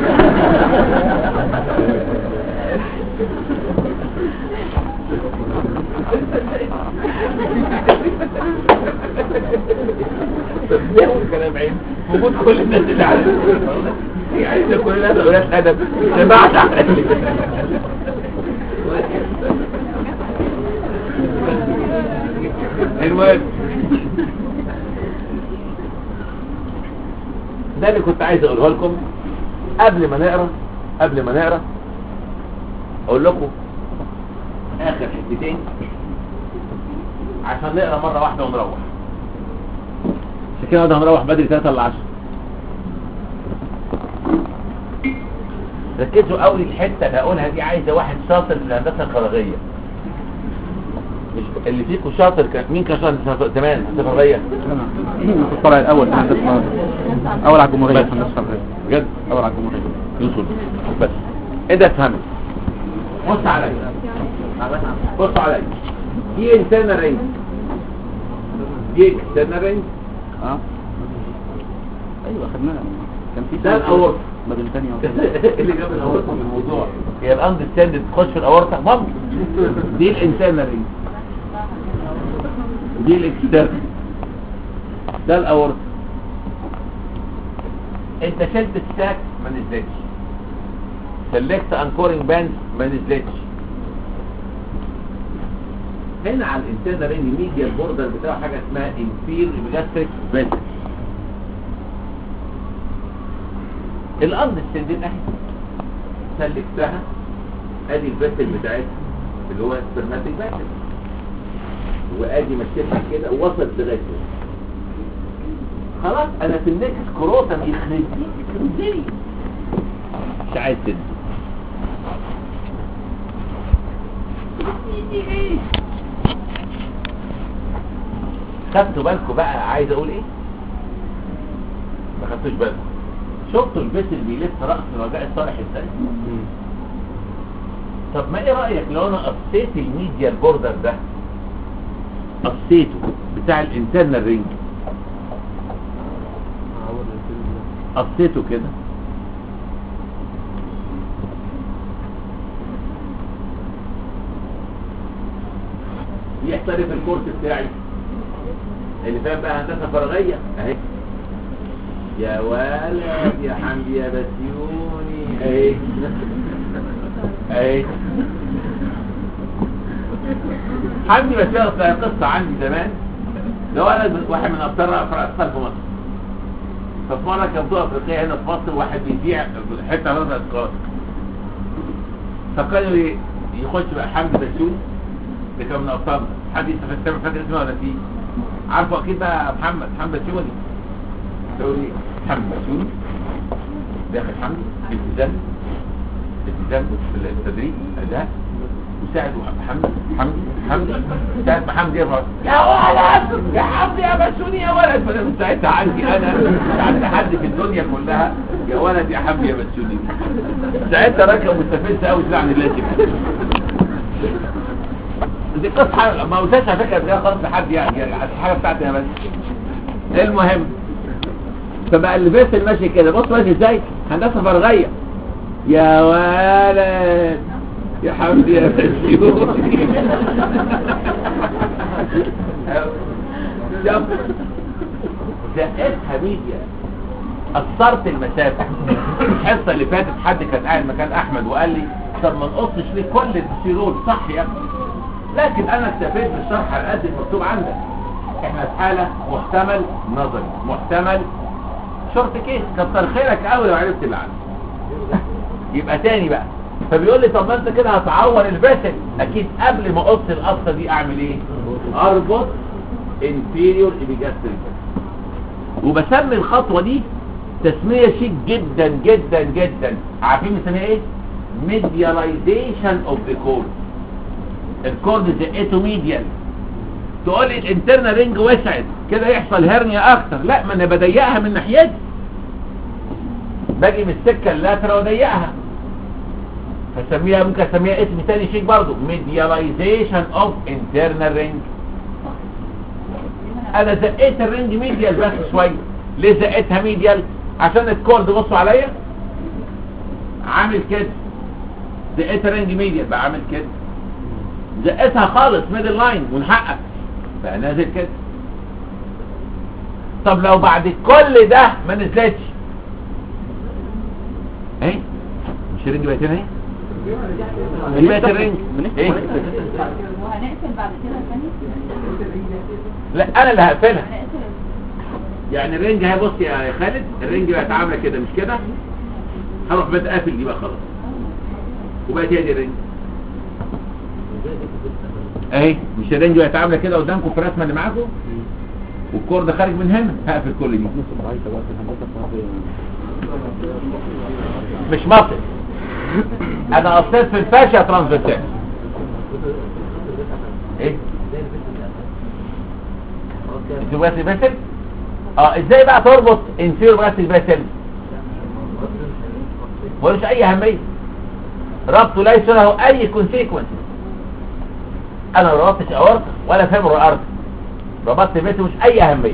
Speaker 1: بيقول كلام عيب وجود كل الناس اللي عارف يعني كل الناس اولاد ادب سمعت عليك المهم ده اللي كنت عايز اقوله لكم قبل ما نقرا قبل ما نقرا اقول لكم اخر حتتين عشان نقرا مره واحده ونروح عشان كده ده هنروح بدري 3 ل 10 ركزوا قوي الحته اللي هقولها دي عايزه واحد شاطر في الهندسه الفراغيه مش اللي فيكم شاطر كان مين كان شاطر زمان في الهندسه الفراغيه
Speaker 5: الطلع الاول في هندسه اول على الجمهوريه في هندسه الفراغيه
Speaker 1: بجد
Speaker 5: اول على الجمهوريه
Speaker 1: يوصل بس انت تفهمت بص عليا بص عليا دي انترنال رينج دي اكسترنال رينج
Speaker 5: اه ايوه خدناها كان في
Speaker 1: ده الاورطه
Speaker 5: ما بين ثانيه
Speaker 1: اللي جاب الاورطه من الموضوع هي الاندستاند تخش في الاورطه ممكن دي الانترنال رينج دي الاكسترنال ده الاورطه انت شلت الساك ما نزلتش سلكت انكورنج باند ما نزلتش هنا على الانترنال رينج الميديا البوردر بتاعه حاجه اسمها انفير جاستريك فيسل الارض السندين اهي سلكتها ادي الفيسل بتاعتها اللي هو سبرماتيك فيسل وادي مشيتها كده ووصلت لغايه كده خلاص انا في النكس كروتم يخرج يخرجني مش عايز تدي خدتوا بالكم بقى عايز اقول ايه ما خدتوش بالكم شفتوا البيت اللي بيلف رأس رجاء الصالح ازاي
Speaker 2: طب ما ايه رايك لو انا قصيت الميديا البوردر ده قصيته بتاع الانترنال رينج قصيته كده يحصل ايه في الكورس بتاعي اللي فاهم بقى هندسه فراغيه اهي يا ولد يا حمدي يا بسيوني اهي اهي حمدي بسيوني أصل قصه عندي زمان ده ولد من واحد من ابطال افراد اطفال في مصر ففي مره كان بطوله افريقيه هنا في مصر واحد بيبيع حته رضا اذكار فقالوا لي يخش بقى حمدي بسيوني اللي كان من ابطالنا حد لسه فاكر فاكر اسمه ولا فيه عارفه اكيد بقى محمد محمد بسيوني تقول لي محمد بسيوني داخل حمدي التزام التزام في التدريب اداء وساعد محمد حمدي حمدي ساعد محمد يرفع يا ولد يا حمدي يا بسوني يا ولد فانا من ساعتها عندي انا عند حد في الدنيا كلها يا ولد يا حمدي يا بسوني ساعتها راكب مستفز قوي طلع عن اللازم دي قصة ما قلتهاش على فكرة دي خالص لحد يعني يعني الحاجة بتاعتي انا بس المهم فبقى اللباس ماشي كده بص ماشي ازاي هندسة فرغية يا ولد يا حمدي يا بسيوني زقتها ميديا قصرت المسافة الحصة اللي فاتت حد كان قاعد مكان احمد وقال لي طب ما نقصش ليه كل السيرول صح يا ابني لكن انا اكتفيت بالشرح على قد المكتوب عندك احنا في حالة محتمل نظري محتمل شورت كيس كتر خيرك قوي لو عرفت اللي عندك يبقى تاني بقى فبيقول لي طب ما انت كده هتعور الباسل اكيد قبل ما اقص القصه دي اعمل ايه اربط inferior epigastric وبسمي الخطوه دي تسميه شيك جدا جدا جدا عارفين بنسميها ايه medialization of the cord الكورد زقته ميديال تقول لي الانترنال رينج وسعت كده يحصل هرنيا اكتر لا ما انا بضيقها من ناحيتي باجي من السكه اللاترا واضيقها فسميها ممكن اسميها اسم تاني شيك برضو medialization of internal ring انا زقيت الرينج ميديال بس شويه ليه زقيتها ميديال عشان الكورد بصوا عليا عامل كده زقيت الرينج ميديال بقى عامل كده زقتها خالص ميدل لاين ونحقق بقى نازل كده طب لو بعد كل ده ما نزلتش اهي مش الرنج بقت هنا اهي مش بقت الرنج ايه
Speaker 6: وهنقفل بعد كده ثاني
Speaker 2: لا انا اللي هقفلها
Speaker 6: هنقفل
Speaker 2: يعني الرنج اهي بص يا خالد الرنج بقت عامله كده مش كده هروح بقى قافل دي بقى خلاص وبقت هي دي الرنج اهي مش الرنج بقت عامله كده قدامكم في الرسمه اللي معاكم والكور ده خارج من هنا هقفل كل دي مش مصل انا قصيت في الفاشيا ترانزيتين ايه انتوا باسل اه ازاي بقى تربط انفيرو باسل باسل ملوش اي اهميه ربطه ليس له اي كونسيكونس انا ما ربطتش اورط ولا فيبرو ارض ربطت بيته مش اي اهميه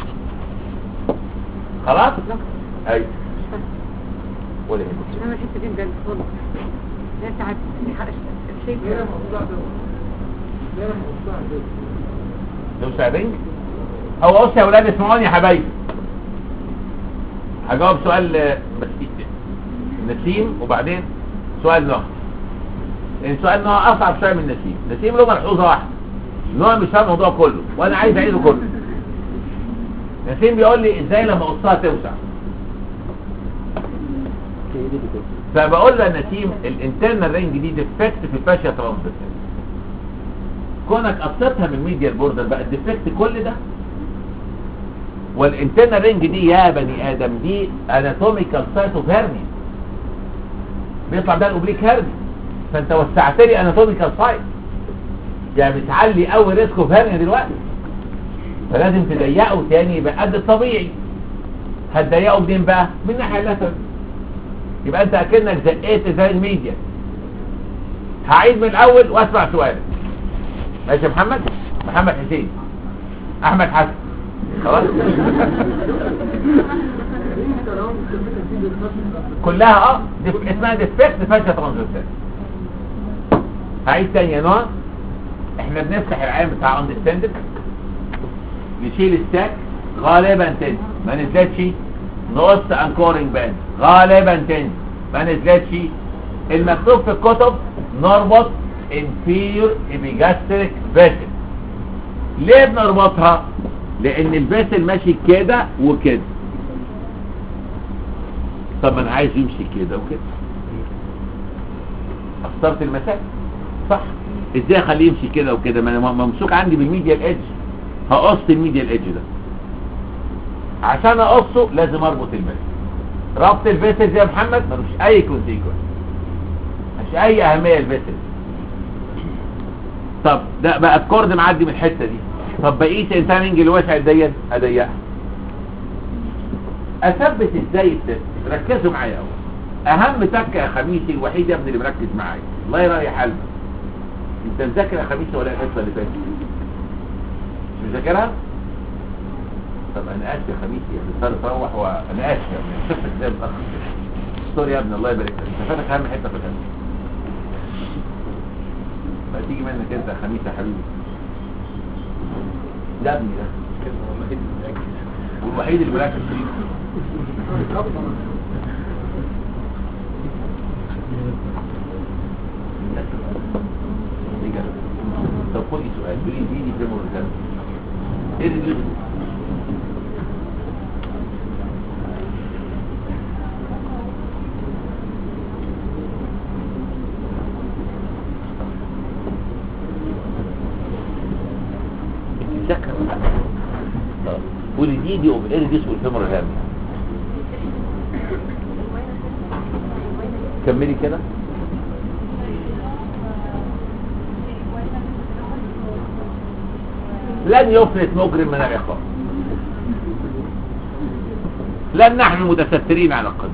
Speaker 2: خلاص ايوه ولا يهمك.
Speaker 7: انا الحته دي بجد والله هي ساعات الشيء
Speaker 2: لو ساعدين او بص يا اولاد اسمعوني يا حبايبي هجاوب سؤال آه، بس نسيم وبعدين سؤال نوع لان سؤال نوع اصعب شويه من نسيم نسيم له ملحوظه واحده نوع مش فاهم الموضوع كله وانا عايز اعيده كله نسيم بيقول لي ازاي لما قصها توسع فبقول له نسيم الانترنال رينج دي ديفكت في الفاشيا ترانزيت كونك قصتها من ميديال بوردر بقى الديفكت كل ده والانترنال رينج دي يا بني ادم دي اناتوميكال سايت اوف هيرنيا بيطلع ده الاوبليك هيرنيا فانت وسعت لي اناتوميكال سايت يعني بتعلي قوي ريسك اوف هيرنيا دلوقتي فلازم تضيقه تاني يبقى قد الطبيعي هتضيقه منين بقى من ناحيه اللاتر يبقى انت اكنك زقيت زي الميديا
Speaker 1: هعيد من الاول واسمع سؤالك ماشي يا محمد محمد حسين احمد حسن خلاص كلها اه دي اسمها ديفكت فاشيا ترانزستور هعيد تاني يا نوع احنا بنفتح العين بتاع اندستندد نشيل الساك غالبا تنزل ما نزلتش نص انكورنج باند غالبا تنزل ما نزلتش المكتوب في الكتب نربط inferior epigastric vessel ليه بنربطها لان الفيسل ماشي كده وكده طب ما انا عايز يمشي كده وكده اخترت المسافه صح ازاي اخليه يمشي كده وكده ما انا ممسوك عندي بالميديال ايدج هقص الميديال ايدج ده عشان اقصه لازم اربط الفيسل ربط الفيسل زي محمد ملوش اي كونسيكونس مش اي اهميه الفيسل طب ده بقى الكورد معدي من الحته دي طب بقيه انتاننج اللي واسع ضيق اضيقها اثبت ازاي التست ركزوا معايا اول اهم تكه يا خميسي الوحيد يا ابني اللي مركز معايا الله يريح قلبك انت مذاكر يا خميسي ولا الحصه اللي فاتت مش مذاكرها طب انا اسف يا خميسي يا ابني صار تروح وانا اسف يا ابني شفتك ازاي متاخر سوري يا ابني الله يبارك لك انت فاتك اهم حته في الحصه ما تيجي منك انت يا خميس يا حبيبي ده ابني ده والوحيد اللي مركز فيه طب خدي سؤال قولي اديني في مرتب ايه اللي ذكر قولي دي دي اوف ايريديس والفيمور هام كملي كده لن يفلت مجرم من العقاب لن نحن متسترين على القدر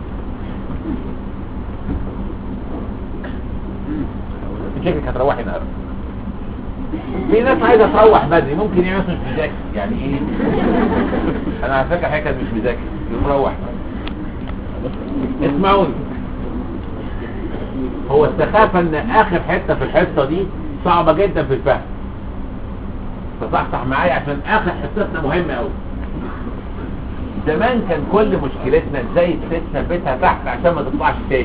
Speaker 1: شكلك هتروحي النهارده في ناس عايزه تروح بدري ممكن يعمل مش مذاكر يعني ايه انا على فكره حكايه مش مذاكر مروح اسمعوني هو السخافه ان اخر حته في الحصه دي صعبه جدا في الفهم فصحصح معايا عشان اخر حصتنا مهمه قوي زمان كان كل مشكلتنا ازاي تثبتها تحت عشان ما تطلعش تاني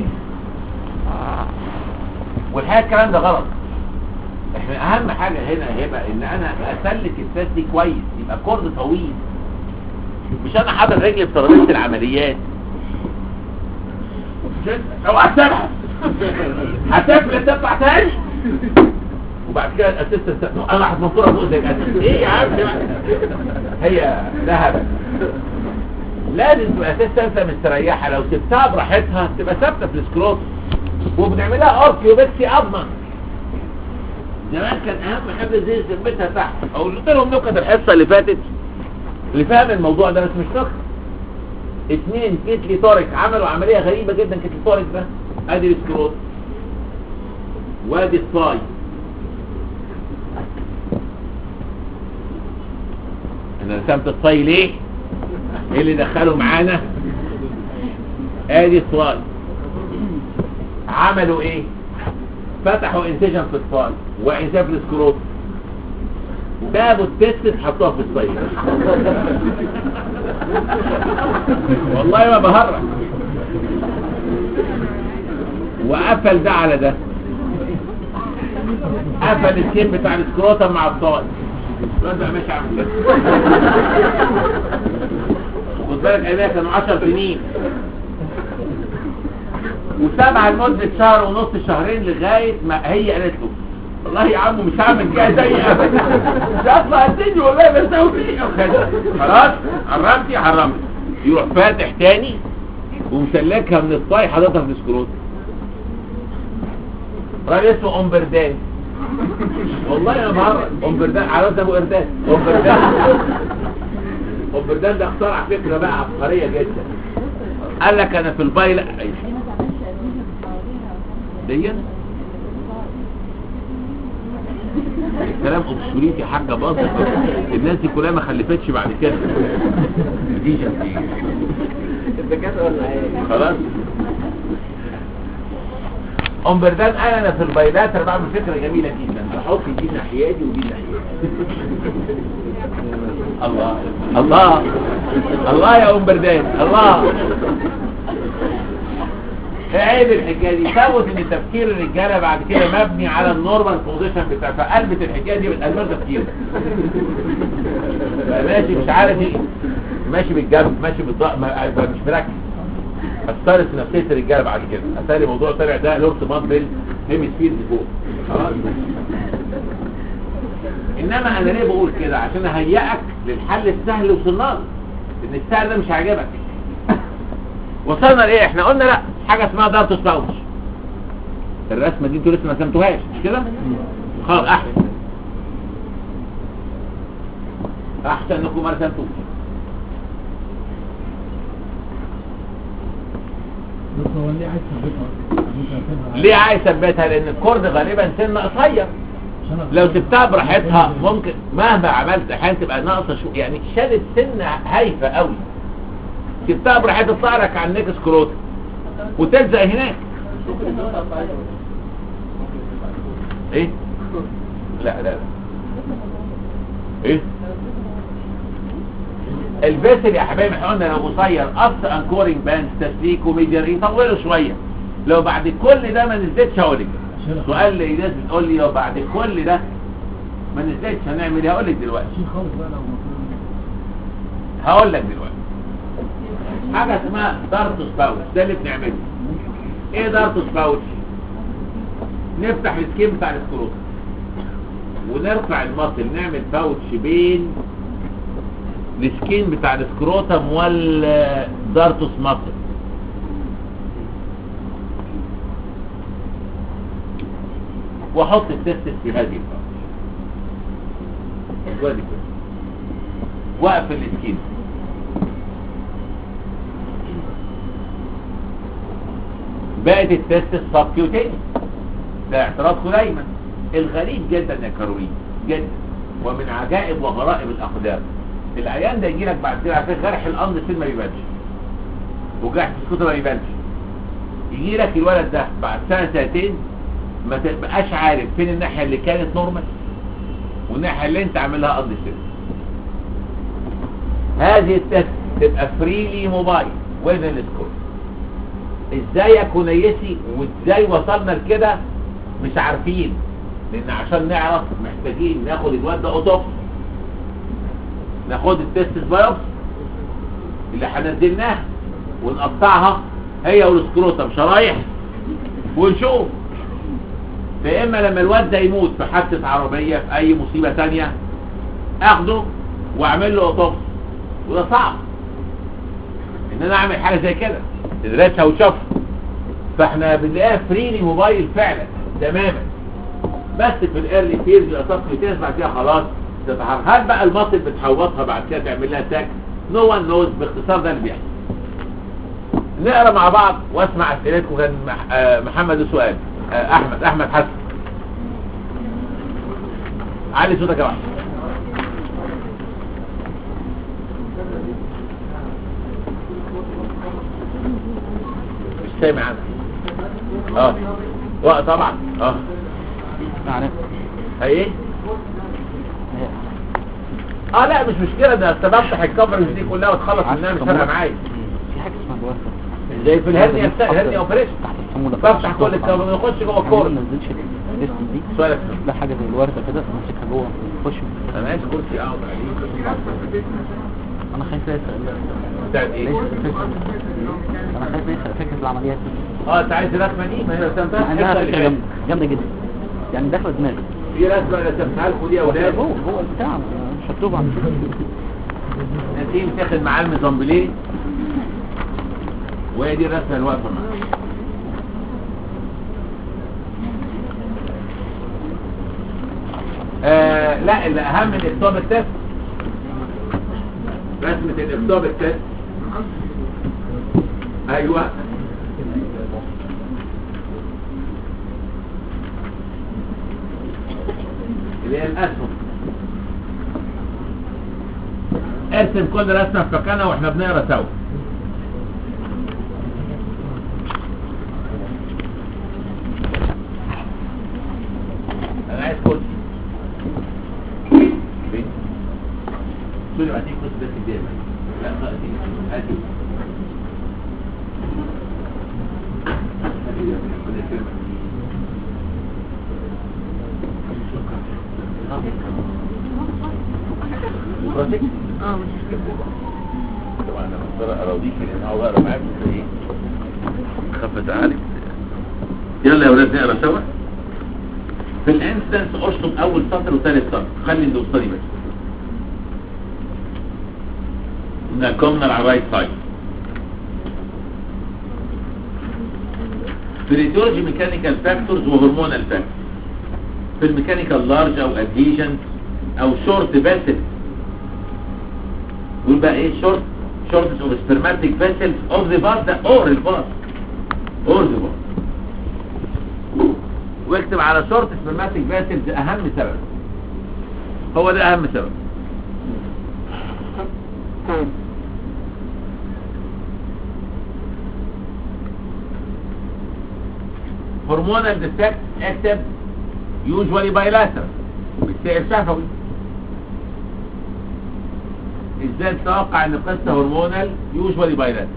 Speaker 1: والحقيقه الكلام ده غلط احنا اهم حاجة هنا هيبقى ان انا اسلك الساس دي كويس يبقى كورد طويل مش انا حاطط رجلي في ترابيزه العمليات او اسيبها هتفلت تطلع تاني وبعد كده الاسيستنت انا هتنطرها فوق زي الاسيستنت ايه يا عم هي ذهب لازم تبقى اسيستنت مستريحه لو سبتها براحتها تبقى ثابته في السكروت وبنعملها اوركيوبكسي اضمن زمان كان اهم حاجه زي ثبتها تحت او قلت لهم نكت الحصه اللي فاتت اللي فاهم الموضوع ده بس مش نكت اثنين كتلي تورك عملوا عمليه غريبه جدا كتلي تورك ده ادي السكروت وادي الصاي انا رسمت الصاي ليه ايه اللي دخله معانا ادي الصاي عملوا ايه فتحوا انسجن في الصاي وانسجن في السكروت جابوا التستس حطوها في الصيد والله ما بهرج وقفل ده على ده قفل السين بتاع السكروتم مع الصاي الواد بقى ماشي عامل كده خد بالك ايامها كانوا 10 سنين وسابها لمدة شهر ونص شهرين لغاية ما هي قالت له والله يا عمو مش هعمل كده زي ابدا مش هطلع الدنيا والله بسوي فيه خلاص حرمتي حرمت يروح فاتح تاني ومسلكها من الصاي حاططها في السكروت راجل اسمه امبردان والله انا بهرج امبردان على ابو اردان امبردان امبردان ده اخترع فكره بقى عبقريه جدا قال لك انا في البايل دي
Speaker 2: الكلام اوبسوليت يا حاجه باظت الناس دي كلها ما خلفتش بعد كده دي جنبي خلاص امبردان قال انا في البايلاتر بعمل فكره جميله جدا بحط دي ناحيتي ودي ناحيتي الله الله الله يا امبردان الله عيب الحكايه دي ثبت ان تفكير الرجاله بعد كده مبني على النورمال بوزيشن بتاع فقلبت الحكايه دي من قلبها تفكير بقى ماشي مش عارف ايه ماشي بالجنب ماشي بالضغط ما- ما- مش مركز اثرت في نفسيه الرجاله بعد كده اتاري الموضوع طلع ده لورس مانفيل هيمسفير فوق خلاص انما انا ليه بقول كده عشان اهيئك للحل السهل وصلنا له ان السهل ده مش عاجبك وصلنا لايه احنا قلنا لا حاجه اسمها دارتوس باوتش الرسمه دي انتوا لسه ما رسمتوهاش مش كده خلاص احسن احسن انكم ما رسمتوش
Speaker 3: بص هو ليه عايز تثبتها ممكن اسيبها
Speaker 2: ليه عايز اثبتها لان الكورد غالبا سن قصير
Speaker 3: عشان أبقى-
Speaker 2: لو سبتها براحتها ممكن مهما عملت احيانا تبقى ناقصه شو يعني شالت سن هايفه قوي سبتها براحتها تطلع لك على النيك سكروت وتلزق هناك ايه لا لا لا ايه الفيسل يا حبايبي احنا قلنا لو قصير قص انكورنج باند تسليك وميدير يطوله شويه لو بعد كل ده ما نزلتش هقول لك سؤال لي ناس بتقول لي لو بعد كل ده ما نزلتش هنعمل ايه هقول لك دلوقتي
Speaker 3: شيل خالص بقى لو المفروض
Speaker 2: هقول لك دلوقتي حاجه اسمها دارتوس باوتش ده اللي بنعمله ايه دارتوس باوتش نفتح السكين بتاع السكروت ونرفع المصل نعمل باوتش بين السكين بتاع السكروتم والدارتوس مصل واحط التستس في هذه الباوتش وادي كده واقفل السكين بقت التست سبكيوتيني ده اعتراضكم دايما الغريب جدا يا كارولين جدا ومن عجائب وغرائب الاقدار العيان ده يجي لك بعد كده على فكره جرح الامر سن ما بيبانش وجرح السكوت ما بيبانش يجي لك الولد ده بعد سنه سنتين ما تبقاش عارف فين الناحيه اللي كانت نورمال والناحيه اللي انت عاملها قبل سن هذه التست تبقى فريلي موبايل وين السكور ازاي يا كنيسي وازاي وصلنا لكده مش عارفين لان عشان نعرف محتاجين ناخد الواد ده اوتوبسي ناخد التست بايوبسي اللي هنزلناها ونقطعها هي والسكروتم شرايح ونشوف يا اما لما الواد ده يموت في حادثه عربيه في اي مصيبه تانية اخده واعمل له اوتوبسي وده صعب ان انا اعمل حاجه زي كده تدرسها وتشوفها فاحنا بنلاقيها فريلي موبايل فعلا تماما بس في الايرلي فيز الاصابه بتنزل بعد كده خلاص تتحرك هل بقى المصل بتحوطها بعد كده تعمل لها تاك نو وان نوز باختصار ده اللي بيحصل نقرا مع بعض واسمع اسئلتكم كان مح- آه، محمد سؤال آه، احمد احمد حسن علي صوتك يا واحد مش سامع عنك اه اه طبعا اه
Speaker 5: يعني
Speaker 2: هي ايه اه لا مش مشكله ده أنت بفتح الكفرج دي كلها وتخلص منها مش فارقه معايا
Speaker 5: في حاجه اسمها الورثه
Speaker 2: زي في الهرنيا بتاع الهرنيا اوبريشن
Speaker 5: تحت الصمولة
Speaker 2: بفتح كل الكفرج ويخش جوه
Speaker 5: ما
Speaker 2: الكورس
Speaker 5: ننزلش السيستم دي
Speaker 2: سؤالك
Speaker 5: لا حاجه زي الورثه كده نمسكها جوه نخش
Speaker 2: انا عايز كرسي اقعد عليه
Speaker 5: انا خايف يسرق
Speaker 2: بتاعت ايه
Speaker 5: ليس الفكره انا خايف يسرق فكره العمليات دي
Speaker 2: اه انت عايز الرسمه دي ما هي رسمتها
Speaker 5: عندها
Speaker 2: الحته اللي
Speaker 5: فكره
Speaker 2: فاتت.
Speaker 5: جامده جامده جدا يعني داخله دماغي
Speaker 2: في رسمه رسمتها لكم دي يا اولاد
Speaker 5: هو هو البتاع مش مكتوب عن
Speaker 2: نسيم تاخد معاه الميزامبليه وهي دي الرسمه اللي واقفه معاه آه لا الاهم من اكتوب التست رسمه الاكتوب التست ايوه
Speaker 1: اللي هي الاسهم ارسم كل رسمه في مكانها واحنا بنقرا سوا انا عايز كرسي فين؟ سوري بعدين كرسي بس كبير لا ما دي هاتي هاتي يا ابني، ربنا يكرمك. بروجكت
Speaker 4: اه مش
Speaker 1: طبعا انا مضطر اراضيك لان هو بقرا معاك ايه خفت عليك يلا يا ولاد نقرا سوا في الانستنس اشطب اول سطر وثالث سطر خلي الدوستاني بس نقمنا على الرايت سايد في الريديولوجي ميكانيكال فاكتورز وهرمونال فاكتورز في الميكانيكال لارج او ادهيجنت او شورت فيسل ويبقى ايه شورت shortness of spermatic vessels of the bud ده or الباص or the bud واكتب على short spermatic vessels اهم سبب هو ده اهم سبب hormonal defect اكتب usually bilateral بالسير شفوي ازاي تتوقع ان قصة هرمونال يوجوالي بايلات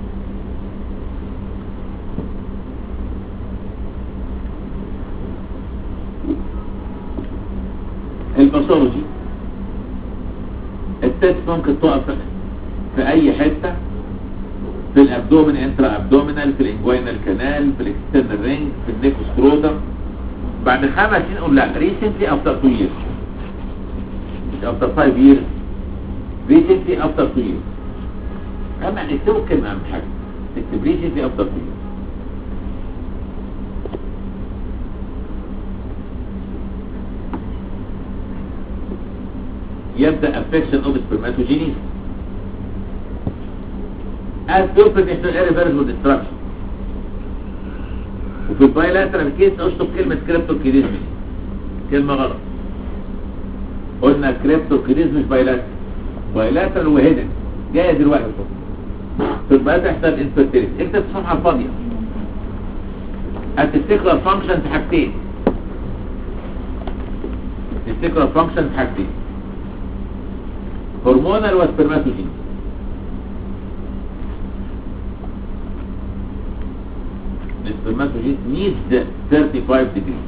Speaker 1: الباثولوجي التست ممكن تقف في اي حتة في الابدومين انترا ابدومينال في الانجوينال كانال في الاكسترنال رينج في النيكوستروتم بعد خمس سنين نقول لا recently after two years مش after five years recently after two years اما نكتبه كلمة اهم حاجة نكتب recently after two years يبدأ affection of spermatogenesis as pupil national irreversible destruction وفي البايلاترال كيس اشطب كلمة كريبتوكيديزم كلمة غلط قلنا كريبتوكيديزم مش بايلاترال بايلاترال وهيدن جاية دلوقتي في البايلاترال يحصل انفيرتيليتي اكتب الصفحة الفاضية التستيكولار فانكشن في حاجتين التستيكولار فانكشن في حاجتين هرمونال وسبرماتوجين السبرماتوجين needs 35 degrees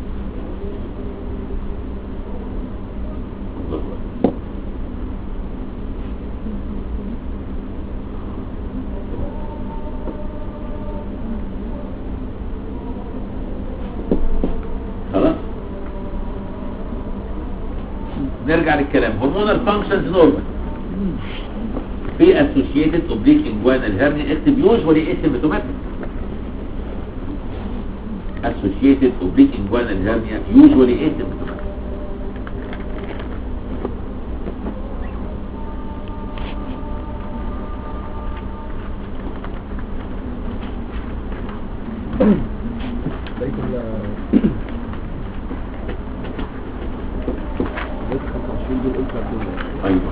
Speaker 1: خلاص نرجع للكلام هرمونال فانكشنز نورمال في associated oblique inguinal hernia اكتب usually asymptomatic associated oblique inguinal hernia usually asymptomatic
Speaker 3: بقيت ال بقيت 25 دول قلت هتقول
Speaker 1: ايوه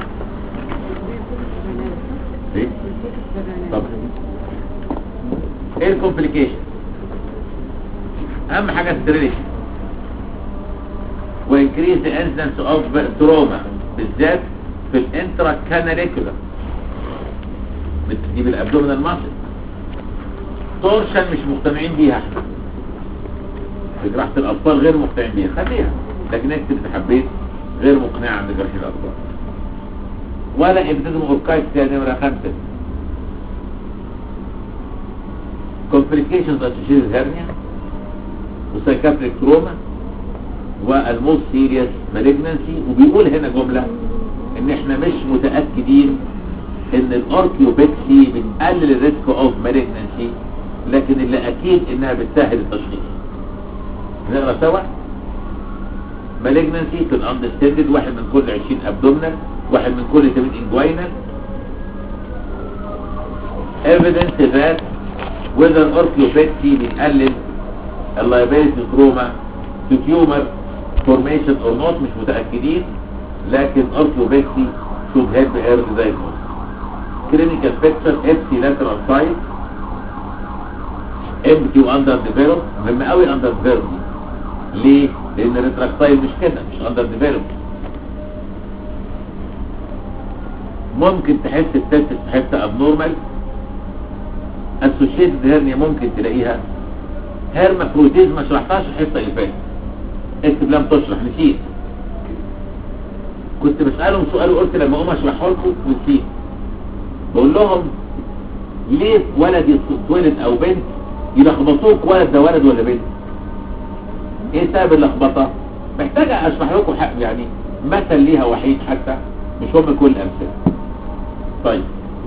Speaker 1: ايه طب ايه الكومبليكيشن اهم حاجه ستريليشن وانكريز ذا انسيدنس اوف تروما بالذات في الانترا كاناليكولار بتجيب الابدومينال ماسل تورشن مش مقتنعين بيها احنا في جراحة الاطفال غير مقتنعين بيها خليها لكن اكتب إذا حبيت غير مقنعة عند جراحة الاطفال ولا ابتدم اوركايت تاني نمرة خمسة complications associated hernia وسايكاتريك تروما والموست سيريس مالجنسي وبيقول هنا جملة ان احنا مش متأكدين ان الاوركيوبكسي بتقلل الريسك اوف مالجنسي لكن اللي اكيد انها بتسهل التشخيص نقرا سوا مالجنسي في الاندستندد واحد من كل 20 ابدومينال واحد من كل 8 انجوينال evidence that whether orchiopexy بيقلل اللايبيلتي تروما to tumor
Speaker 2: فورميشن اور نوت مش متاكدين لكن ارثوبكسي should help early diagnosis clinical picture FC lateral side empty under developed مهم قوي under developed ليه؟ لان الريتراكتايل مش كده مش under developed ممكن تحس التستس في حته ابنورمال اسوشيتد هيرنيا ممكن تلاقيها هيرمافروديز ما شرحتهاش الحصه اللي فاتت اكتب لم تشرح نسيت كنت بسالهم سؤال وقلت لما اقوم اشرحه لكم ونسيت بقول لهم ليه ولد يتولد او بنت يلخبطوك ولد ده ولد ولا بنت ايه سبب اللخبطه محتاج اشرح لكم حق يعني مثل ليها وحيد حتى مش هم كل الامثله طيب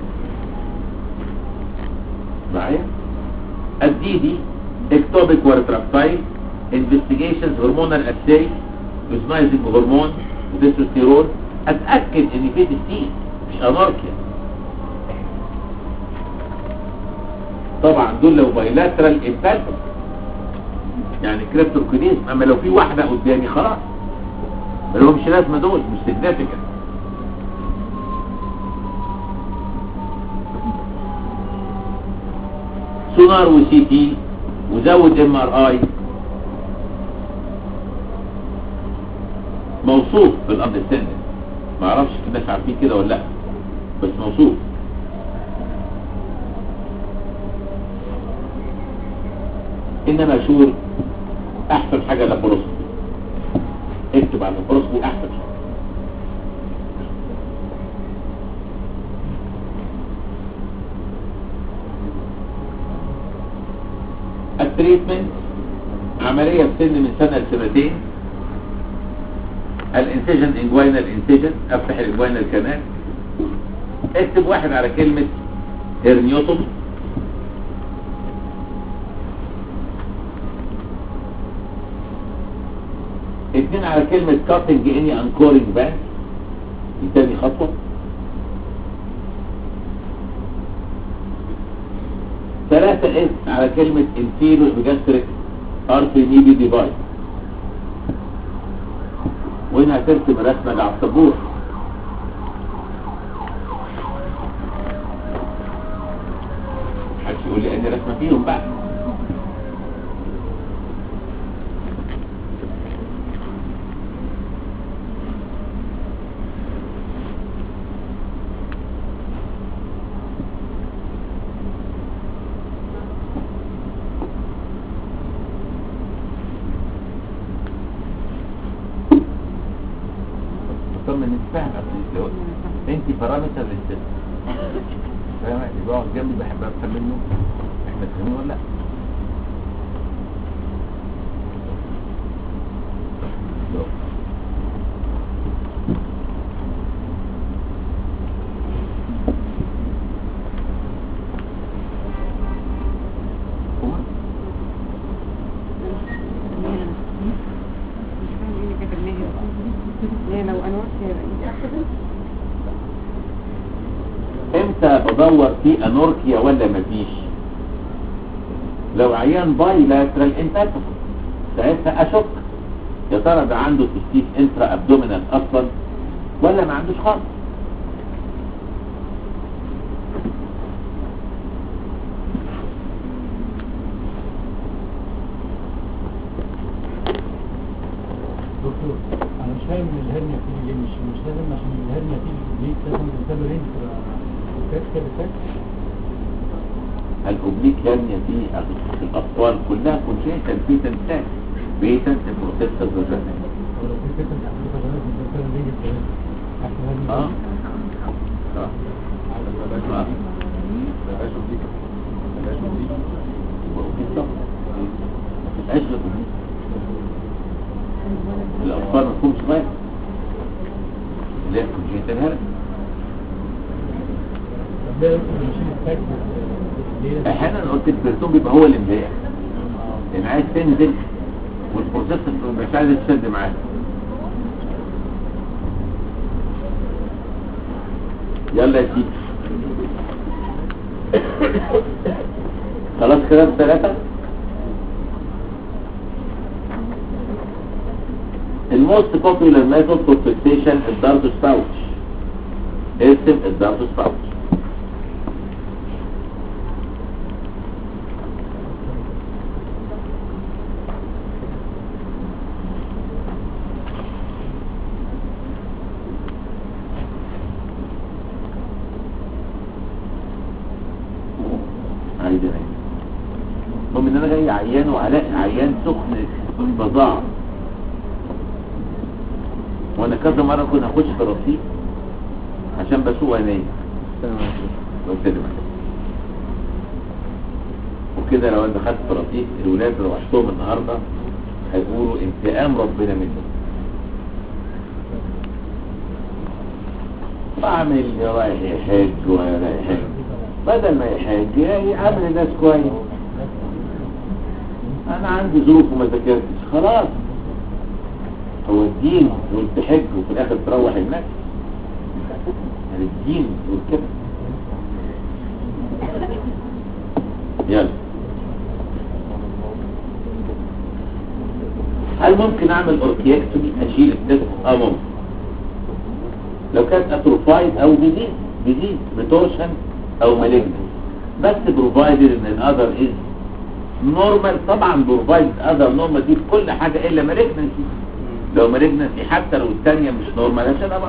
Speaker 2: معايا الديدي اكتوبيك وريتراكتايل انفستيجيشنز هرمونال اساي يوزنايزنج هرمون وتستوستيرون اتاكد ان في تستين مش اناركيا طبعا دول لو بايلاترال امبالس يعني كريبتوكينيز اما لو في واحده قدامي خلاص ما لهمش لازمه دول مش سيجنيفيكانت سونار وسي تي وزود ام ار اي موصوف في الارض السن ما اعرفش الناس عارفين كده ولا لا بس موصوف انما شور احسن حاجه لابروسكوبي اكتب على البروسكوبي احسن حاجه التريتمنت عملية بسن من سنة لسنتين الانسجن انجوينال انسجن افتح الانجوينال كانال اكتب واحد على كلمة هرنيوتومي اتنين على كلمة كاتنج اني انكورنج بان دي تاني خطوة ثلاثة اس على كلمة inferior epigastric artery nevi device وهنا هترسم رسمة على السبورة محدش يقول لي اني رسمة فيهم بقى طب ما نتفاهم قبل لو انت بارامتر للسيستم فاهم اللي بيقعد جنبي بحب افهم منه احنا فاهمين ولا لا لو. هو
Speaker 7: لو انا
Speaker 2: امتى بدور في انوركيا ولا مفيش لو عيان باي لاترال انتاتو ساعتها اشك يا ترى ده عنده تستيك انترا ابدومينال اصلا ولا ما عندوش خالص
Speaker 3: دكتور انا مش فاهم ان الهرنيا تيجي ليه مش مش لازم عشان الهرنيا تيجي ليه لازم الانسان رينج تبقى فات كده فات
Speaker 2: الاوبليك هرنيا دي في الاطفال كلها كونجيتال في تنتاج بيتنت بروتكتر فيرجن
Speaker 3: ولو في فكره انت عندك غلط من الانسان رينج تبقى احسن هرنيا
Speaker 2: اه اه آه. يبقى أوبليك طبعا. ما تبقاش غير أوبليك. الاطفال ما تكونش صغير اللي هي كونجيتال هرنيا
Speaker 3: طب ليه يدخل ماشين الفاك ليه
Speaker 2: احيانا قلت البرتون بيبقى هو اللي مضايق يعني عايز تنزل والبروسيس مش عايز تشد معاه يلا يا سيدي خلاص كده الثلاثة الموست بوبيولار ميثود فور فيكسيشن الدارتوس باوتش ارسم الدارتوس باوتش عايز انام المهم ان انا جاي عيان وهلاقي عيان سخن بضاعة وانا كذا مرة كنت اخش في رصيف عشان بسوق وانام وسلم عليك. وكده لو انا دخلت في رصيف الولاد لو روحتهم النهارده هيقولوا انتقام ربنا منهم بعمل يا رايح يحج ولا رايح يحج بدل ما يحج يعمل الناس كويس انا عندي ظروف وما ذاكرتش خلاص هو الدين يقول تحج وفي الاخر تروح الناس يعني الدين يقول كده يلا هل ممكن اعمل اوركيكتومي اشيل الديسك اه ممكن لو كانت اتروفايد او ديزيز ديزيز بتورشن او مالجنس بس بروفايدد ان الاذر از نورمال طبعا بروفايد اذر نورمال دي في كل حاجه الا مالجنسي لو مالجنسي حتى لو الثانيه مش نورمال عشان بقى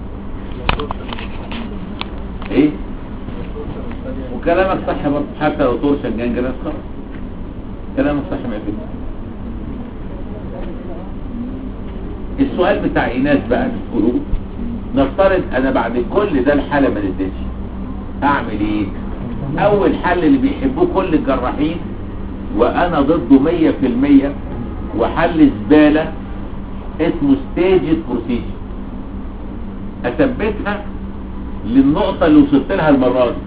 Speaker 2: ايه وكلامك صح برضه حتى لو تورشن جانجرس خلاص كلامك صح 100% السؤال بتاع ايناس بقى بتقولوه نفترض انا بعد كل ده الحالة ما نزلتش اعمل ايه اول حل اللي بيحبوه كل الجراحين وانا ضده مية في المية وحل زبالة اسمه ستيجز بروسيجر اثبتها للنقطة اللي وصلت لها المرة دي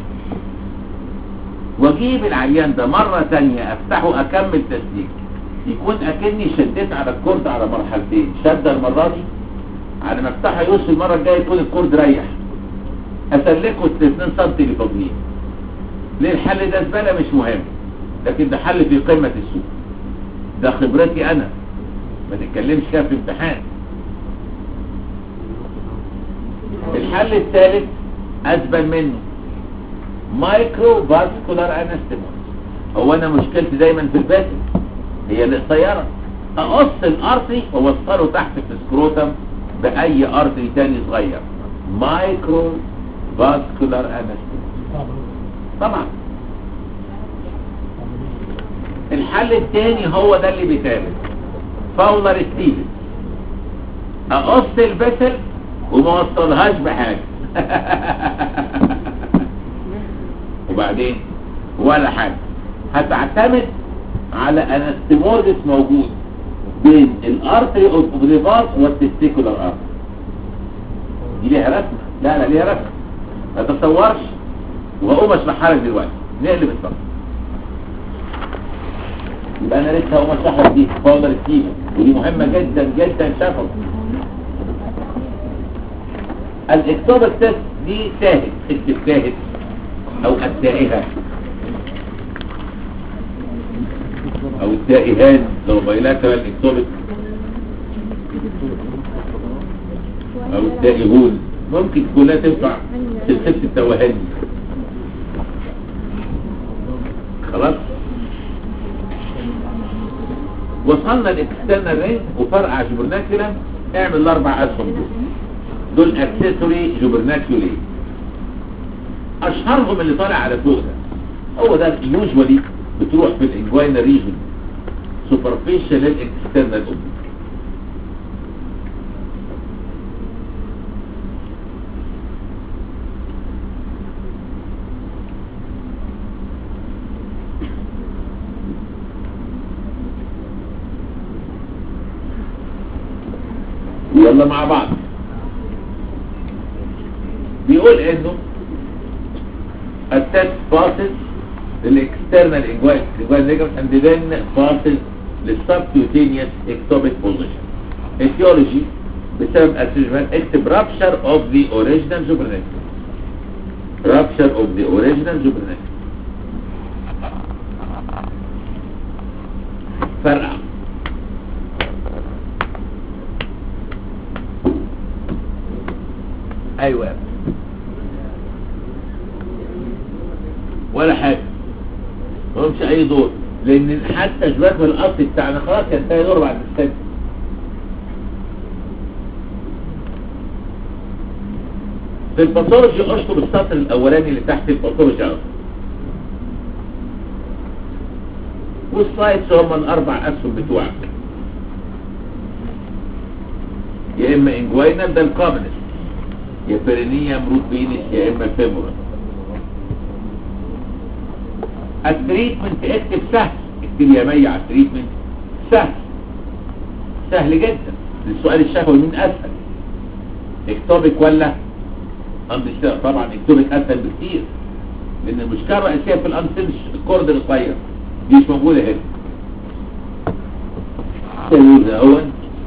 Speaker 2: واجيب العيان ده مرة تانية افتحه اكمل تسليك يكون اكني شديت على الكورد على مرحلتين شدة المرة دي على ما افتحها يوصل المرة الجاية يكون الكورد ريح اسلكه ال 2 سم اللي فاضلين ليه الحل ده زبالة مش مهم لكن ده حل في قمة السوق ده خبرتي انا ما تتكلمش كده في امتحان الحل الثالث اسبل منه مايكرو فاسكولار انستيموس هو انا مشكلتي دايما في الباسل هي القصيرة اقص الارتري واوصله تحت في السكروتم باي ارتري تاني صغير مايكرو فاسكولار انستيموس طبعا الحل الثاني هو ده اللي بيتعمل فاولر ستيفن اقص البسل وما وصلهاش بحاجة وبعدين ولا حاجة هتعتمد على انستموزس موجود بين الارتري اوف ريفاس والتستيكولار ارتري دي ليها رسمة لا لا ليها رسمة ما تتصورش وهقوم اشرحها لك دلوقتي نقلب الصف يبقى انا لسه هقوم اشرح لك دي فاولر ستيفن ودي مهمة جدا جدا شفوي الاكتوبر تيست دي تاهت اكتب تاهت او التائهة او التائهان لو بايلاترال اكتوبر او التائهون ممكن كلها تنفع سلسلة التوهان دي خلاص وصلنا الاكسترنال رينج وفرقع جبرناكيولا اعمل الاربع اسهم دول دول اكسسوري جوبرناكيولي اشهرهم اللي طالع على فوق ده هو ده يوجوالي بتروح في الانجوينا ريجن سوبرفيشال للاكسترنال اوبليك يلا مع بعض بيقول انه التست فاصل للاكسترنال انجوال انجوال ليجمنت اند ذن فاصل للسبكيوتينيوس اكتوبيك بوزيشن اتيولوجي بسبب اسيجمنت اكتب رابشر اوف ذا اوريجينال جوبرنيكل رابشر اوف ذا اوريجينال جوبرنيكل فرقع ايوه يا ابني. ولا حاجة ملهمش اي دور لان حتى شباك في الاصل بتاعنا خلاص ينتهي دور بعد السنة في الباثولوجي اشطب السطر الاولاني اللي تحت الباثولوجي على طول. والسايتس هم الاربع اسهم بتوعك يا اما انجوينال ده الكومنست يا بيرينيا روت فينس يا اما فيمورال التريتمنت اكتب سهل اكتب يا مي على التريتمنت سهل سهل جدا السؤال الشفوي مين اسهل اكتوبك ولا اندستير طبعا اكتوبك اسهل بكتير لان المشكله الرئيسيه في الانسنس الكورد القصير دي مش موجوده هنا سيلوز اول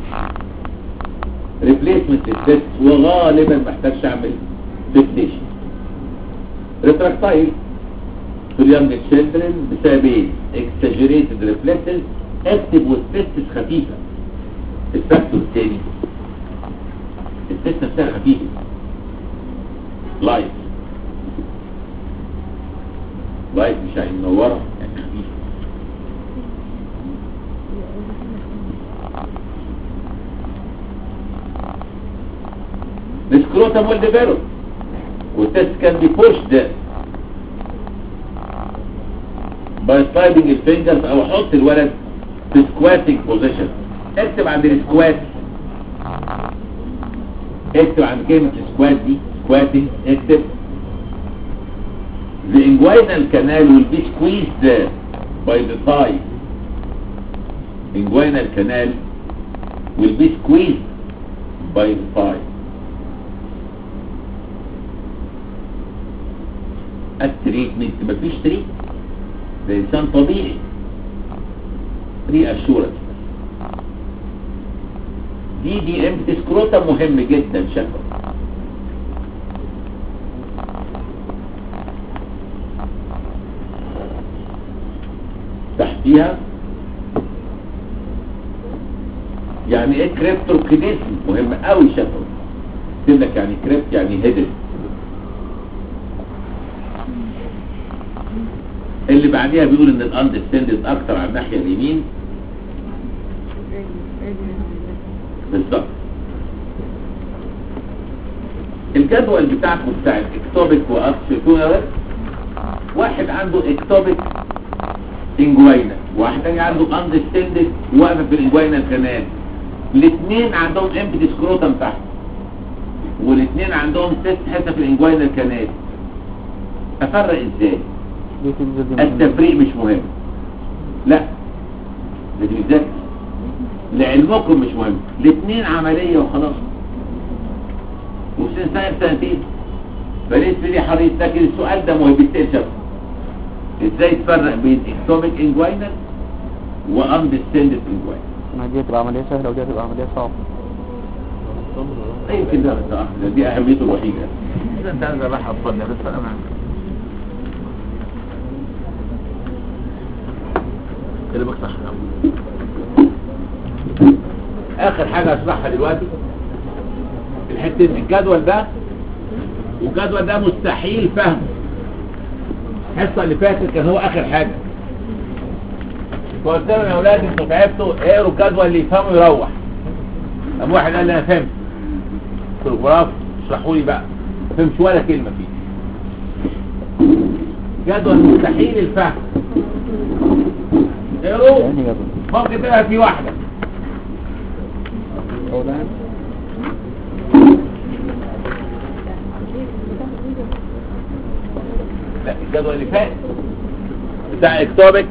Speaker 2: ريبليسمنت للتست وغالبا ما احتاجش اعمل فيكسيشن ريتراكتايل في اليونج تشيلدرن بسببين اكسجريتد ريفلكسز اكتب والتستس خفيفه الفاكتور الثاني التست نفسها خفيفه لايت لايت مش يعني منوره يعني خفيفه The scrotum will develop والتست can be pushed by sliding الفينجرز او احط الولد في squatting position اكتب عند السكوات اكتب عند كلمة السكوات دي squatting اكتب the inguinal canal will be squeezed by the thigh inguinal canal will be squeezed by the thigh التريتمنت مفيش تريت ده انسان طبيعي ري اشورنس دي دي ام سكروتا مهم جدا شكله تحتيها يعني ايه كريبتوكينيزم مهم قوي شكله يكتب لك يعني كريبت يعني هيدن اللي بعديها بيقول ان الاندستندد اكتر على الناحيه اليمين بالظبط الجدول بتاعكم بتاع الاكتوبيك واكسيتونر واحد عنده اكتوبيك انجوينا واحد تاني عنده اندستندد واقفه في الانجوينا كانال الاثنين عندهم امبتي سكروتم تحت والاثنين عندهم تست حته في الانجوينا كانال افرق ازاي التفريق مش مهم لا ده دي بالذات لعلمكم مش مهم الاثنين عملية وخلاص وفي سنة سنتين فليس لي حريص لكن السؤال ده مهم بيتسأل شخص ازاي تفرق بين اكتوبيك انجوينال واندستندد انجوينال
Speaker 5: ما دي تبقى عملية سهلة ودي تبقى عملية صعبة
Speaker 2: يمكن ده ده- ده دي اهميته الوحيدة اذا انت عايز راح اطفالنا بس انا كلامك صح اخر حاجة اشرحها دلوقتي الحتة الجدول ده والجدول ده مستحيل فهمه الحصة اللي فاتت كان هو اخر حاجة فقلت لهم يا اولاد انتوا تعبتوا اقروا الجدول اللي يفهمه يروح قام واحد قال لي انا فهمت قلت له برافو اشرحوا لي بقى ما فهمش ولا كلمة فيه جدول مستحيل الفهم اقروا
Speaker 5: يعني جدول
Speaker 2: ممكن تبقى في واحدة
Speaker 5: أولا
Speaker 2: لا الجدول اللي فات بتاع اكتوبك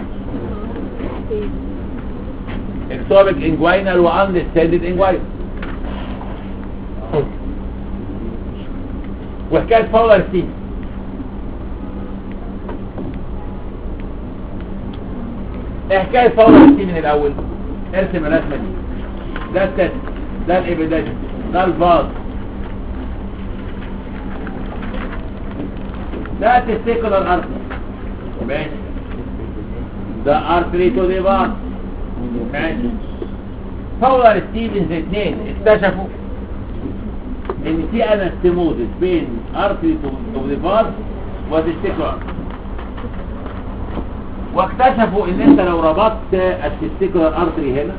Speaker 2: اكتوبك انجوينال واندستندد انجوينال وحكاية فولر سي ايه حكاية فولر سي من الاول ارسم الرسمة دي ده التست ده الابيداج ده الفاز ده تستيكولار ارتري ماشي ده ارتري تو دي باس ماشي فولر ستيفنز اثنين اكتشفوا ان في انستيموزس بين ارتري اوف ذا فاز والتستيكولار واكتشفوا ان انت لو ربطت التستيكولار ارتري هنا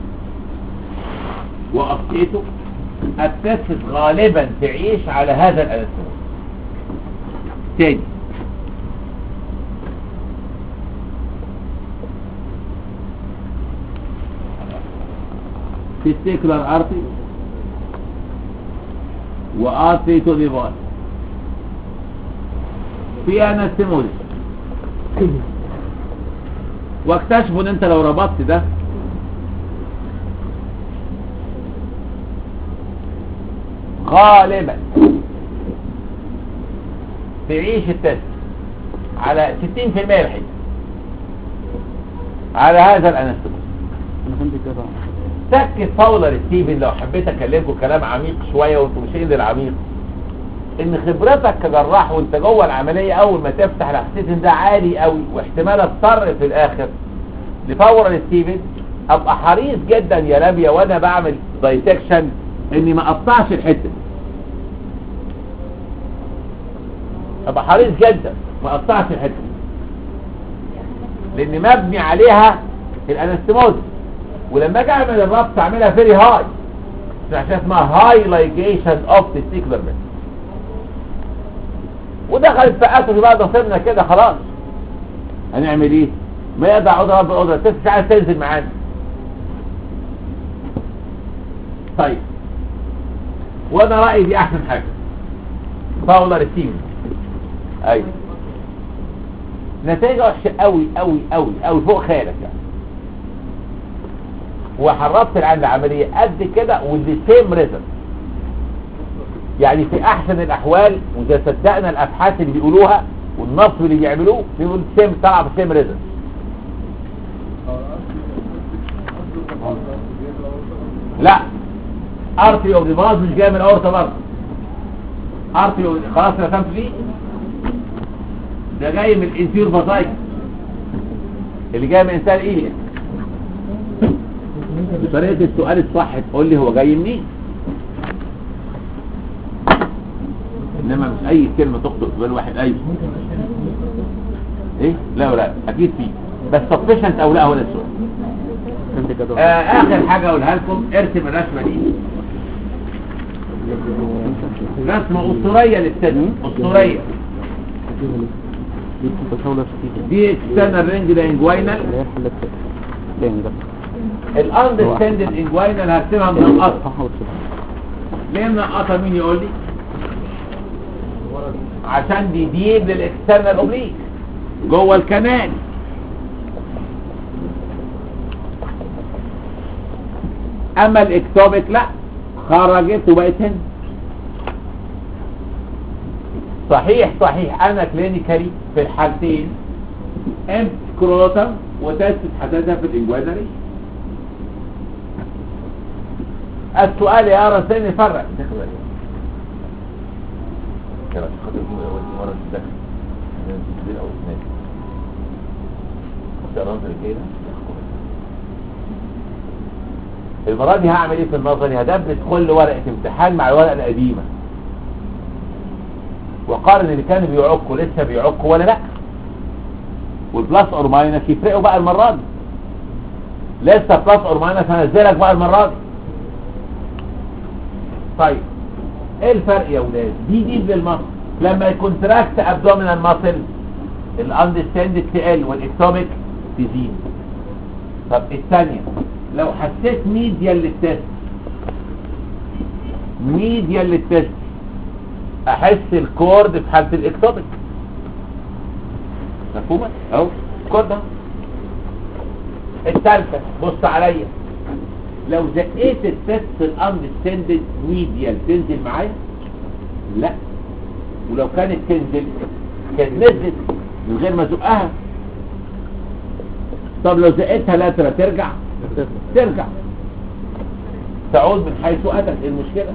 Speaker 2: وقطيته التست غالبا تعيش على هذا الانستيموزس تاني testicular artery وارتري تو ديفايس في انستيموزس واكتشفوا ان انت لو ربطت ده غالبا تعيش التست على 60% الحين على هذا الانستيموزس
Speaker 5: انا فهمت كده
Speaker 2: سكت فاولر ستيفن لو حبيت اكلمكم كلام عميق شويه وانتم ماشيين للعميق ان خبرتك كجراح وانت جوه العمليه اول ما تفتح حسيت ان ده عالي قوي واحتمال اضطر في الاخر لفاولر ستيفن ابقى حريص جدا يا لابيا وانا بعمل دايسكشن اني ما اقطعش الحته دي ابقى حريص جدا ما اقطعش الحته دي لان مبني عليها الانستموزس ولما اجي اعمل الربط اعملها فيري هاي عشان اسمها هاي لايجيشن اوف تستيكولار ميثود ودخلت في اسفل بعد ما صرنا كده خلاص هنعمل ايه ما يقدر عضو رب القدرة الست مش عايز تنزل معانا طيب وانا رأيي دي احسن حاجة فاولر التيم ايوه نتائج وحشة قوي قوي قوي قوي فوق خيالك يعني وحرفت العين العملية قد كده with the same result يعني في احسن الاحوال واذا صدقنا الابحاث اللي بيقولوها والنصب اللي بيعملوه بيقول سيم طلع بسيم ريزلت لا ارتري اوف ديفاز مش جاي من الاورطه برضه ارتري خلاص رسمت فيه ده جاي من الانتير فازايك اللي جاي من انسان ايليا بطريقه السؤال الصح تقول لي هو جاي منين انما مش اي كلمه تخطر في بال واحد ايوه ايه لا ولا اكيد فيه بس sufficient او لا هو ده السؤال
Speaker 5: فهمت كده
Speaker 2: آه اخر حاجه اقولها لكم ارسم الرسمه دي رسمه اسطوريه للسن اسطوريه
Speaker 5: دي تساوي ستيفن
Speaker 2: دي اكسترنال رينج لانجوينال
Speaker 5: اللي هي حلت تاني ده
Speaker 2: الاندستندد انجوينال هرسمها منقطه
Speaker 5: صح وكده
Speaker 2: ليه منقطه مين يقول لي عشان دي ديب للاكسترنال اوبليك جوه الكنال اما الاكتوبيك لا خرجت وبقت هنا صحيح صحيح انا كلينيكالي في الحالتين امت كروتا وتست حساسها في الانجوانري السؤال يا رسول نفرق المرة دي هعمل ايه في النظري هدبس كل ورقة امتحان مع الورقة القديمة وقارن اللي كانوا بيعكوا لسه بيعكوا ولا لا والبلس اور ماينس يفرقوا بقى المرة دي لسه بلس اور ماينس هنزلك بقى المرة دي طيب ايه الفرق يا ولاد دي دي للمصل لما يكونتراكت ابدومينال ماسل الاندستند تقل والاكتوميك تزيد طب الثانية لو حسيت ميديال للتست ميديال للتست احس الكورد في حالة الاكتوميك مفهومة اهو الكورد ده الثالثة بص عليا لو زقيت التست الاندستندد ميديال تنزل معايا لا ولو كانت تنزل كانت نزلت من غير ما زقها طب لو زقتها لاترا ترجع ترجع تعود من حيث اتت إيه المشكلة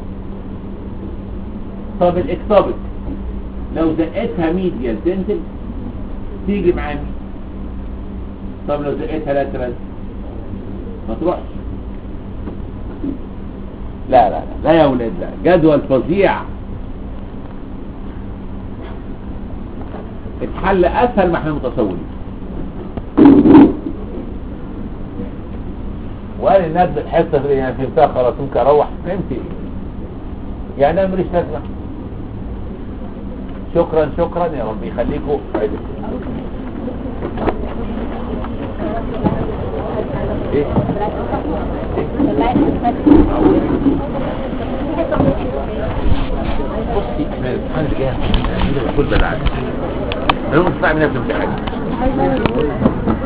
Speaker 2: طب الاكتوبك لو زقتها ميديال تنزل تيجي معانا طب لو زقتها لاترال ما تروحش لا لا لا لا يا ولاد لا جدول فظيع اتحل اسهل ما احنا متصورين وقال الناس الحصه في يعني فهمتها خلاص ممكن اروح فهمت ايه يعني انا ماليش لازمه شكرا شكرا يا رب يخليكم ايه بصي احنا الامتحان اللي جاي هنعمله كل بلد انا مش فاهم نفس الامتحان